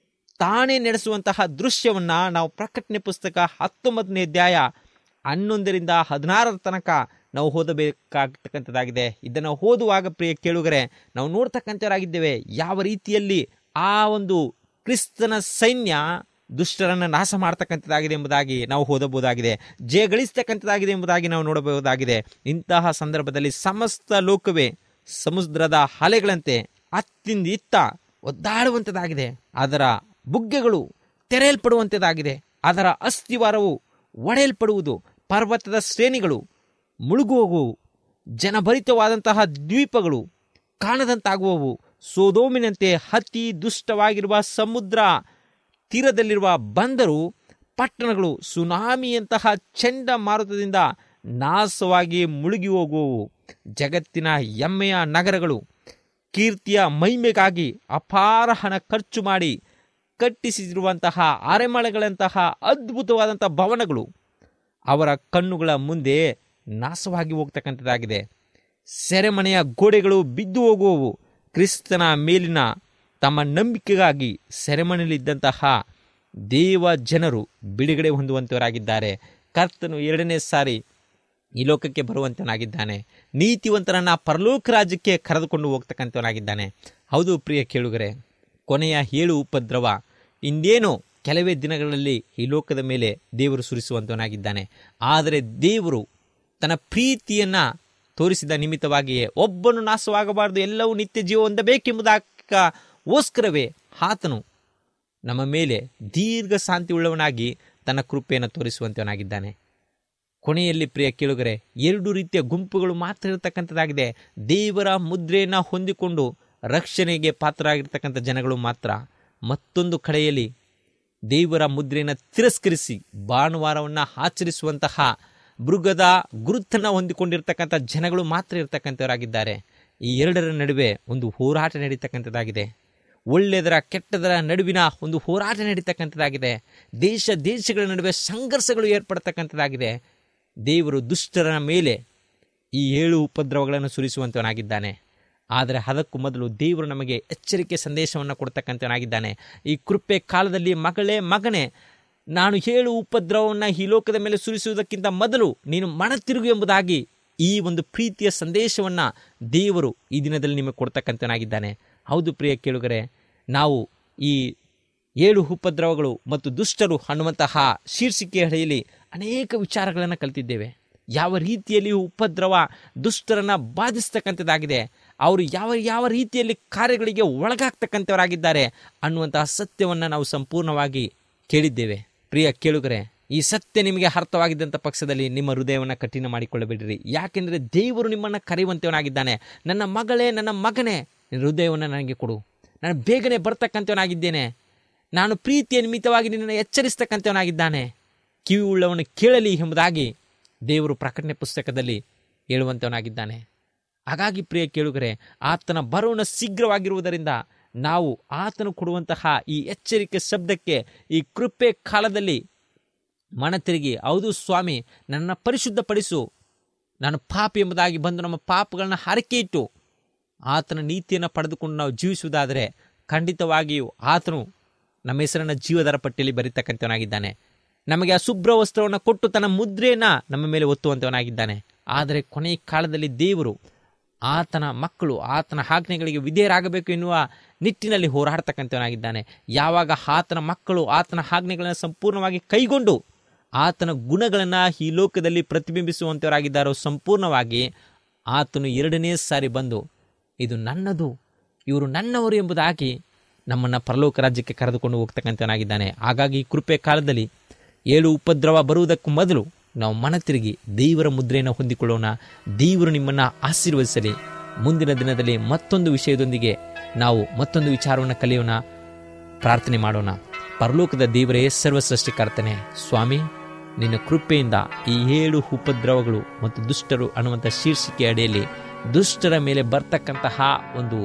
ತಾನೇ ನಡೆಸುವಂತಹ ದೃಶ್ಯವನ್ನ ನಾವು ಪ್ರಕಟಣೆ ಪುಸ್ತಕ ಹತ್ತೊಂಬತ್ತನೇ ಅಧ್ಯಾಯ ಹನ್ನೊಂದರಿಂದ ಹದಿನಾರರ ತನಕ ನಾವು ಓದಬೇಕಾಗತಕ್ಕಂಥದ್ದಾಗಿದೆ ಇದನ್ನು ಓದುವಾಗ ಪ್ರಿಯ ಕೇಳುಗರೆ ನಾವು ನೋಡ್ತಕ್ಕಂಥವರಾಗಿದ್ದೇವೆ ಯಾವ ರೀತಿಯಲ್ಲಿ ಆ ಒಂದು ಕ್ರಿಸ್ತನ ಸೈನ್ಯ ದುಷ್ಟರನ್ನು ನಾಶ ಮಾಡ್ತಕ್ಕಂಥದ್ದಾಗಿದೆ ಎಂಬುದಾಗಿ ನಾವು ಓದಬಹುದಾಗಿದೆ ಜಯ ಗಳಿಸ್ತಕ್ಕಂಥದ್ದಾಗಿದೆ ಎಂಬುದಾಗಿ ನಾವು ನೋಡಬಹುದಾಗಿದೆ ಇಂತಹ ಸಂದರ್ಭದಲ್ಲಿ ಸಮಸ್ತ ಲೋಕವೇ ಸಮುದ್ರದ ಅಲೆಗಳಂತೆ ಅತ್ತಿಂದ ಇತ್ತ ಒದ್ದಾಡುವಂಥದ್ದಾಗಿದೆ ಅದರ ಬುಗ್ಗೆಗಳು ತೆರೆಯಲ್ಪಡುವಂಥದ್ದಾಗಿದೆ ಅದರ ಅಸ್ಥಿವಾರವು ಒಡೆಯಲ್ಪಡುವುದು ಪರ್ವತದ ಶ್ರೇಣಿಗಳು ಮುಳುಗುವವು ಜನಭರಿತವಾದಂತಹ ದ್ವೀಪಗಳು ಕಾಣದಂತಾಗುವವು ಸೋದೋಮಿನಂತೆ ಅತಿ ದುಷ್ಟವಾಗಿರುವ ಸಮುದ್ರ ತೀರದಲ್ಲಿರುವ ಬಂದರು ಪಟ್ಟಣಗಳು ಸುನಾಮಿಯಂತಹ ಚಂಡಮಾರುತದಿಂದ ನಾಶವಾಗಿ ಮುಳುಗಿ ಹೋಗುವವು ಜಗತ್ತಿನ ಹೆಮ್ಮೆಯ ನಗರಗಳು ಕೀರ್ತಿಯ ಮಹಿಮೆಗಾಗಿ ಅಪಾರ ಹಣ ಖರ್ಚು ಮಾಡಿ ಕಟ್ಟಿಸಿರುವಂತಹ ಅರೆಮಳೆಗಳಂತಹ ಅದ್ಭುತವಾದಂತಹ ಭವನಗಳು ಅವರ ಕಣ್ಣುಗಳ ಮುಂದೆ ನಾಶವಾಗಿ ಹೋಗ್ತಕ್ಕಂಥದ್ದಾಗಿದೆ ಸೆರೆಮನೆಯ ಗೋಡೆಗಳು ಬಿದ್ದು ಹೋಗುವವು ಕ್ರಿಸ್ತನ ಮೇಲಿನ ತಮ್ಮ ನಂಬಿಕೆಗಾಗಿ ಸೆರೆಮನೆಯಲ್ಲಿದ್ದಂತಹ ದೇವ ಜನರು ಬಿಡುಗಡೆ ಹೊಂದುವಂತವರಾಗಿದ್ದಾರೆ ಕರ್ತನು ಎರಡನೇ ಸಾರಿ ಈ ಲೋಕಕ್ಕೆ ಬರುವಂತನಾಗಿದ್ದಾನೆ ನೀತಿವಂತರನ್ನ ಪರಲೋಕ ರಾಜ್ಯಕ್ಕೆ ಕರೆದುಕೊಂಡು ಹೋಗ್ತಕ್ಕಂಥವನಾಗಿದ್ದಾನೆ ಹೌದು ಪ್ರಿಯ ಕೇಳುಗರೆ ಕೊನೆಯ ಏಳು ಉಪದ್ರವ ಇಂದೇನೋ ಕೆಲವೇ ದಿನಗಳಲ್ಲಿ ಈ ಲೋಕದ ಮೇಲೆ ದೇವರು ಸುರಿಸುವಂತವನಾಗಿದ್ದಾನೆ ಆದರೆ ದೇವರು ತನ್ನ ಪ್ರೀತಿಯನ್ನ ತೋರಿಸಿದ ನಿಮಿತ್ತವಾಗಿಯೇ ಒಬ್ಬನು ನಾಶವಾಗಬಾರದು ಎಲ್ಲವೂ ನಿತ್ಯ ಜೀವ ಹೊಂದಬೇಕೆಂಬುದಕ್ಕೋಸ್ಕರವೇ ಆತನು ನಮ್ಮ ಮೇಲೆ ದೀರ್ಘ ಶಾಂತಿ ಉಳ್ಳವನಾಗಿ ತನ್ನ ಕೃಪೆಯನ್ನು ತೋರಿಸುವಂತವನಾಗಿದ್ದಾನೆ ಕೊನೆಯಲ್ಲಿ ಪ್ರಿಯ ಕೇಳುಗರೆ ಎರಡು ರೀತಿಯ ಗುಂಪುಗಳು ಮಾತ್ರ ಇರತಕ್ಕಂಥದ್ದಾಗಿದೆ ದೇವರ ಮುದ್ರೆಯನ್ನು ಹೊಂದಿಕೊಂಡು ರಕ್ಷಣೆಗೆ ಪಾತ್ರರಾಗಿರ್ತಕ್ಕಂಥ ಜನಗಳು ಮಾತ್ರ ಮತ್ತೊಂದು ಕಡೆಯಲ್ಲಿ ದೇವರ ಮುದ್ರೆಯನ್ನು ತಿರಸ್ಕರಿಸಿ ಭಾನುವಾರವನ್ನು ಆಚರಿಸುವಂತಹ ಮೃಗದ ಗುರುತನ್ನು ಹೊಂದಿಕೊಂಡಿರ್ತಕ್ಕಂಥ ಜನಗಳು ಮಾತ್ರ ಇರ್ತಕ್ಕಂಥವರಾಗಿದ್ದಾರೆ ಈ ಎರಡರ ನಡುವೆ ಒಂದು ಹೋರಾಟ ನಡೀತಕ್ಕಂಥದ್ದಾಗಿದೆ ಒಳ್ಳೆಯದರ ಕೆಟ್ಟದರ ನಡುವಿನ ಒಂದು ಹೋರಾಟ ನಡೀತಕ್ಕಂಥದ್ದಾಗಿದೆ ದೇಶ ದೇಶಗಳ ನಡುವೆ ಸಂಘರ್ಷಗಳು ಏರ್ಪಡ್ತಕ್ಕಂಥದ್ದಾಗಿದೆ ದೇವರು ದುಷ್ಟರ ಮೇಲೆ ಈ ಏಳು ಉಪದ್ರವಗಳನ್ನು ಸುರಿಸುವಂತವನಾಗಿದ್ದಾನೆ ಆದರೆ ಅದಕ್ಕೂ ಮೊದಲು ದೇವರು ನಮಗೆ ಎಚ್ಚರಿಕೆ ಸಂದೇಶವನ್ನು ಕೊಡ್ತಕ್ಕಂಥವನಾಗಿದ್ದಾನೆ ಈ ಕೃಪೆ ಕಾಲದಲ್ಲಿ ಮಗಳೇ ಮಗನೇ ನಾನು ಏಳು ಉಪದ್ರವವನ್ನು ಈ ಲೋಕದ ಮೇಲೆ ಸುರಿಸುವುದಕ್ಕಿಂತ ಮೊದಲು ನೀನು ಮನ ತಿರುಗು ಎಂಬುದಾಗಿ ಈ ಒಂದು ಪ್ರೀತಿಯ ಸಂದೇಶವನ್ನು ದೇವರು ಈ ದಿನದಲ್ಲಿ ನಿಮಗೆ ಕೊಡ್ತಕ್ಕಂಥವನಾಗಿದ್ದಾನೆ ಹೌದು ಪ್ರಿಯ ಕೇಳುಗರೆ ನಾವು ಈ ಏಳು ಉಪದ್ರವಗಳು ಮತ್ತು ದುಷ್ಟರು ಅನ್ನುವಂತಹ ಶೀರ್ಷಿಕೆ ಅಡಿಯಲ್ಲಿ ಅನೇಕ ವಿಚಾರಗಳನ್ನು ಕಲಿತಿದ್ದೇವೆ ಯಾವ ರೀತಿಯಲ್ಲಿ ಉಪದ್ರವ ದುಷ್ಟರನ್ನ ಬಾಧಿಸ್ತಕ್ಕಂಥದ್ದಾಗಿದೆ ಅವರು ಯಾವ ಯಾವ ರೀತಿಯಲ್ಲಿ ಕಾರ್ಯಗಳಿಗೆ ಒಳಗಾಗ್ತಕ್ಕಂಥವರಾಗಿದ್ದಾರೆ ಅನ್ನುವಂತಹ ಸತ್ಯವನ್ನು ನಾವು ಸಂಪೂರ್ಣವಾಗಿ ಕೇಳಿದ್ದೇವೆ ಪ್ರಿಯ ಕೇಳುಗರೆ ಈ ಸತ್ಯ ನಿಮಗೆ ಅರ್ಥವಾಗಿದ್ದಂಥ ಪಕ್ಷದಲ್ಲಿ ನಿಮ್ಮ ಹೃದಯವನ್ನು ಕಠಿಣ ಮಾಡಿಕೊಳ್ಳಬೇಡಿರಿ ಯಾಕೆಂದರೆ ದೇವರು ನಿಮ್ಮನ್ನು ಕರೆಯುವಂತವನಾಗಿದ್ದಾನೆ ನನ್ನ ಮಗಳೇ ನನ್ನ ಮಗನೇ ನಿನ್ನ ಹೃದಯವನ್ನು ನನಗೆ ಕೊಡು ನಾನು ಬೇಗನೆ ಬರ್ತಕ್ಕಂಥವನಾಗಿದ್ದೇನೆ ನಾನು ಪ್ರೀತಿಯ ನಿಮಿತ್ತವಾಗಿ ನಿನ್ನನ್ನು ಎಚ್ಚರಿಸ್ತಕ್ಕಂಥವನಾಗಿದ್ದಾನೆ ಕಿವಿ ಉಳ್ಳವನು ಕೇಳಲಿ ಎಂಬುದಾಗಿ ದೇವರು ಪ್ರಕಟಣೆ ಪುಸ್ತಕದಲ್ಲಿ ಹೇಳುವಂಥವನಾಗಿದ್ದಾನೆ ಹಾಗಾಗಿ ಪ್ರಿಯ ಕೇಳುಗರೆ ಆತನ ಬರೋಣ ಶೀಘ್ರವಾಗಿರುವುದರಿಂದ ನಾವು ಆತನು ಕೊಡುವಂತಹ ಈ ಎಚ್ಚರಿಕೆ ಶಬ್ದಕ್ಕೆ ಈ ಕೃಪೆ ಕಾಲದಲ್ಲಿ ಮನ ತಿರುಗಿ ಹೌದು ಸ್ವಾಮಿ ನನ್ನ ಪರಿಶುದ್ಧಪಡಿಸು ನಾನು ಪಾಪಿ ಎಂಬುದಾಗಿ ಬಂದು ನಮ್ಮ ಪಾಪಗಳನ್ನ ಹರಕೆ ಇಟ್ಟು ಆತನ ನೀತಿಯನ್ನು ಪಡೆದುಕೊಂಡು ನಾವು ಜೀವಿಸುವುದಾದರೆ ಖಂಡಿತವಾಗಿಯೂ ಆತನು ನಮ್ಮ ಹೆಸರನ್ನ ಜೀವದರ ಪಟ್ಟಿಯಲ್ಲಿ ಬರೀತಕ್ಕಂಥವನಾಗಿದ್ದಾನೆ ನಮಗೆ ಆ ಶುಭ್ರ ವಸ್ತ್ರವನ್ನು ಕೊಟ್ಟು ತನ್ನ ಮುದ್ರೆಯನ್ನು ನಮ್ಮ ಮೇಲೆ ಒತ್ತುವಂಥವನಾಗಿದ್ದಾನೆ ಆದರೆ ಕೊನೆಯ ಕಾಲದಲ್ಲಿ ದೇವರು ಆತನ ಮಕ್ಕಳು ಆತನ ಆಜ್ಞೆಗಳಿಗೆ ವಿಧೇಯರಾಗಬೇಕು ಎನ್ನುವ ನಿಟ್ಟಿನಲ್ಲಿ ಹೋರಾಡ್ತಕ್ಕಂಥವನಾಗಿದ್ದಾನೆ ಯಾವಾಗ ಆತನ ಮಕ್ಕಳು ಆತನ ಆಜ್ಞೆಗಳನ್ನು ಸಂಪೂರ್ಣವಾಗಿ ಕೈಗೊಂಡು ಆತನ ಗುಣಗಳನ್ನು ಈ ಲೋಕದಲ್ಲಿ ಪ್ರತಿಬಿಂಬಿಸುವಂಥವರಾಗಿದ್ದಾರೋ ಸಂಪೂರ್ಣವಾಗಿ ಆತನು ಎರಡನೇ ಸಾರಿ ಬಂದು ಇದು ನನ್ನದು ಇವರು ನನ್ನವರು ಎಂಬುದಾಗಿ ನಮ್ಮನ್ನು ಪರಲೋಕ ರಾಜ್ಯಕ್ಕೆ ಕರೆದುಕೊಂಡು ಹೋಗ್ತಕ್ಕಂಥವನಾಗಿದ್ದಾನೆ ಹಾಗಾಗಿ ಈ ಕೃಪೆ ಕಾಲದಲ್ಲಿ ಏಳು ಉಪದ್ರವ ಬರುವುದಕ್ಕೂ ಮೊದಲು ನಾವು ಮನ ತಿರುಗಿ ದೇವರ ಮುದ್ರೆಯನ್ನು ಹೊಂದಿಕೊಳ್ಳೋಣ ದೇವರು ನಿಮ್ಮನ್ನು ಆಶೀರ್ವದಿಸಲಿ ಮುಂದಿನ ದಿನದಲ್ಲಿ ಮತ್ತೊಂದು ವಿಷಯದೊಂದಿಗೆ ನಾವು ಮತ್ತೊಂದು ವಿಚಾರವನ್ನು ಕಲಿಯೋಣ ಪ್ರಾರ್ಥನೆ ಮಾಡೋಣ ಪರಲೋಕದ ದೇವರೇ ಸರ್ವ ಸೃಷ್ಟಿಕರ್ತನೆ ಸ್ವಾಮಿ ನಿನ್ನ ಕೃಪೆಯಿಂದ ಈ ಏಳು ಉಪದ್ರವಗಳು ಮತ್ತು ದುಷ್ಟರು ಅನ್ನುವಂಥ ಶೀರ್ಷಿಕೆ ಅಡಿಯಲ್ಲಿ ದುಷ್ಟರ ಮೇಲೆ ಬರ್ತಕ್ಕಂತಹ ಒಂದು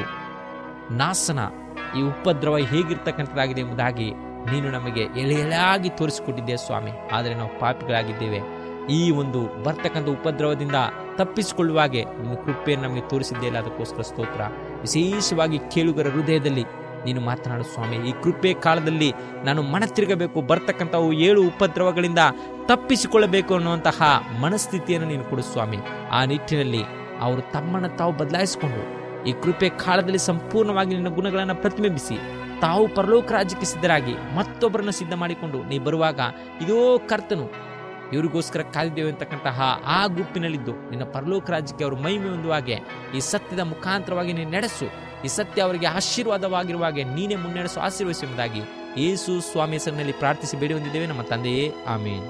ನಾಸನ ಈ ಉಪದ್ರವ ಹೇಗಿರ್ತಕ್ಕಂಥದ್ದಾಗಿದೆ ಎಂಬುದಾಗಿ ನೀನು ನಮಗೆ ಎಳೆ ಎಳೆಯಾಗಿ ತೋರಿಸಿಕೊಟ್ಟಿದ್ದೆ ಸ್ವಾಮಿ ಆದರೆ ನಾವು ಪಾಪಿಗಳಾಗಿದ್ದೇವೆ ಈ ಒಂದು ಬರ್ತಕ್ಕಂಥ ಉಪದ್ರವದಿಂದ ತಪ್ಪಿಸಿಕೊಳ್ಳುವಾಗೆ ನಿನ್ನ ಕೃಪೆಯನ್ನು ನಮಗೆ ತೋರಿಸಿದ್ದೇ ಇಲ್ಲ ಅದಕ್ಕೋಸ್ಕರ ಸ್ತೋತ್ರ ವಿಶೇಷವಾಗಿ ಕೇಳುಗರ ಹೃದಯದಲ್ಲಿ ನೀನು ಮಾತನಾಡು ಸ್ವಾಮಿ ಈ ಕೃಪೆ ಕಾಲದಲ್ಲಿ ನಾನು ಮನ ತಿರುಗಬೇಕು ಬರ್ತಕ್ಕಂಥವು ಏಳು ಉಪದ್ರವಗಳಿಂದ ತಪ್ಪಿಸಿಕೊಳ್ಳಬೇಕು ಅನ್ನುವಂತಹ ಮನಸ್ಥಿತಿಯನ್ನು ನೀನು ಕೊಡು ಸ್ವಾಮಿ ಆ ನಿಟ್ಟಿನಲ್ಲಿ ಅವರು ತಮ್ಮನ್ನು ತಾವು ಬದಲಾಯಿಸಿಕೊಂಡು ಈ ಕೃಪೆ ಕಾಲದಲ್ಲಿ ಸಂಪೂರ್ಣವಾಗಿ ನಿನ್ನ ಗುಣಗಳನ್ನು ಪ್ರತಿಬಿಂಬಿಸಿ ತಾವು ಪರಲೋಕ ರಾಜ್ಯಕ್ಕೆ ಸಿದ್ಧರಾಗಿ ಮತ್ತೊಬ್ಬರನ್ನು ಸಿದ್ಧ ಮಾಡಿಕೊಂಡು ನೀ ಬರುವಾಗ ಇದೋ ಕರ್ತನು ಇವರಿಗೋಸ್ಕರ ಕಾದಿದ್ದೇವೆ ಅಂತಕ್ಕಂತಹ ಆ ಗುಂಪಿನಲ್ಲಿದ್ದು ನಿನ್ನ ಪರಲೋಕ ರಾಜ್ಯಕ್ಕೆ ಅವರು ಮಹಿಮೆ ಹೊಂದುವಾಗೆ ಈ ಸತ್ಯದ ಮುಖಾಂತರವಾಗಿ ನೀನು ನಡೆಸು ಈ ಸತ್ಯ ಅವರಿಗೆ ಆಶೀರ್ವಾದವಾಗಿರುವಾಗೆ ನೀನೇ ಮುನ್ನಡೆಸು ಆಶೀರ್ವದಿಸು ಎಂಬುದಾಗಿ ಯೇಸು ಸ್ವಾಮಿ ಹೆಸರಿನಲ್ಲಿ ಪ್ರಾರ್ಥಿಸಿ ಬೇಡಿ ಹೊಂದಿದ್ದೇವೆ ನಮ್ಮ ತಂದೆಯೇ ಆಮೇನ್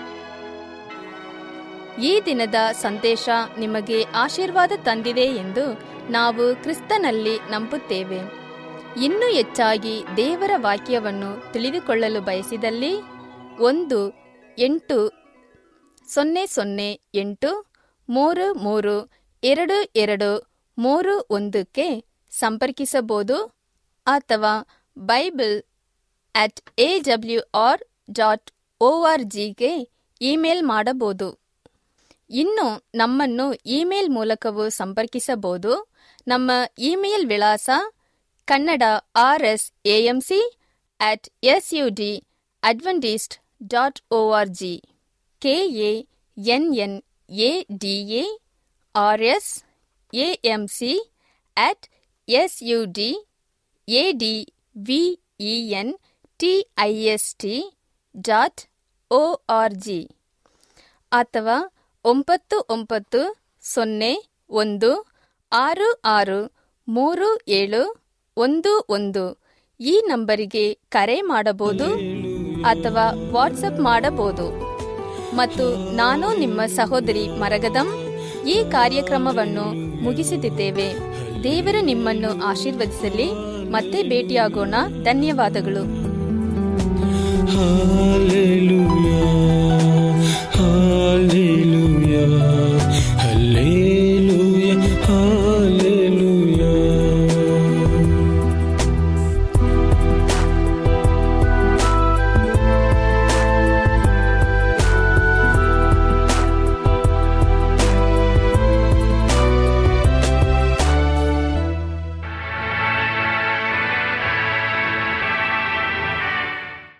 ಈ ದಿನದ ಸಂದೇಶ ನಿಮಗೆ ಆಶೀರ್ವಾದ ತಂದಿದೆ ಎಂದು ನಾವು ಕ್ರಿಸ್ತನಲ್ಲಿ ನಂಬುತ್ತೇವೆ ಇನ್ನೂ ಹೆಚ್ಚಾಗಿ ದೇವರ ವಾಕ್ಯವನ್ನು ತಿಳಿದುಕೊಳ್ಳಲು ಬಯಸಿದಲ್ಲಿ ಒಂದು ಎಂಟು ಸೊನ್ನೆ ಸೊನ್ನೆ ಎಂಟು ಮೂರು ಮೂರು ಎರಡು ಎರಡು ಮೂರು ಒಂದಕ್ಕೆ ಸಂಪರ್ಕಿಸಬಹುದು ಅಥವಾ Bible at A W R dot O R ಜಿಗೆ ಇಮೇಲ್ ಮಾಡಬಹುದು ಇನ್ನು ನಮ್ಮನ್ನು ಇಮೇಲ್ ಮೂಲಕವೂ ಸಂಪರ್ಕಿಸಬಹುದು ನಮ್ಮ ಇಮೇಲ್ ವಿಳಾಸ Kannada R S A M C at S U D Adventist dot O R G K A N N A D A R S A M C at S U D A D V E N T I S T dot O R G ಅಥವಾ ಒಂಬತ್ತು ಒಂಬತ್ತು ಸೊನ್ನೆ ಒಂದು ಆರು ಆರು ಮೂರು ಏಳು ಒಂದು ಒಂದು ಈ ನಂಬರಿಗೆ ಕರೆ ಮಾಡಬಹುದು ಅಥವಾ ವಾಟ್ಸಪ್ ಮಾಡಬಹುದು ಮತ್ತು ನಾನು ನಿಮ್ಮ ಸಹೋದರಿ ಮರಗದಂ ಈ ಕಾರ್ಯಕ್ರಮವನ್ನು ಮುಗಿಸುತ್ತಿದ್ದೇವೆ ದೇವರು ನಿಮ್ಮನ್ನು ಆಶೀರ್ವದಿಸಲಿ ಮತ್ತೆ ಭೇಟಿಯಾಗೋಣ ಧನ್ಯವಾದಗಳು Hallelujah.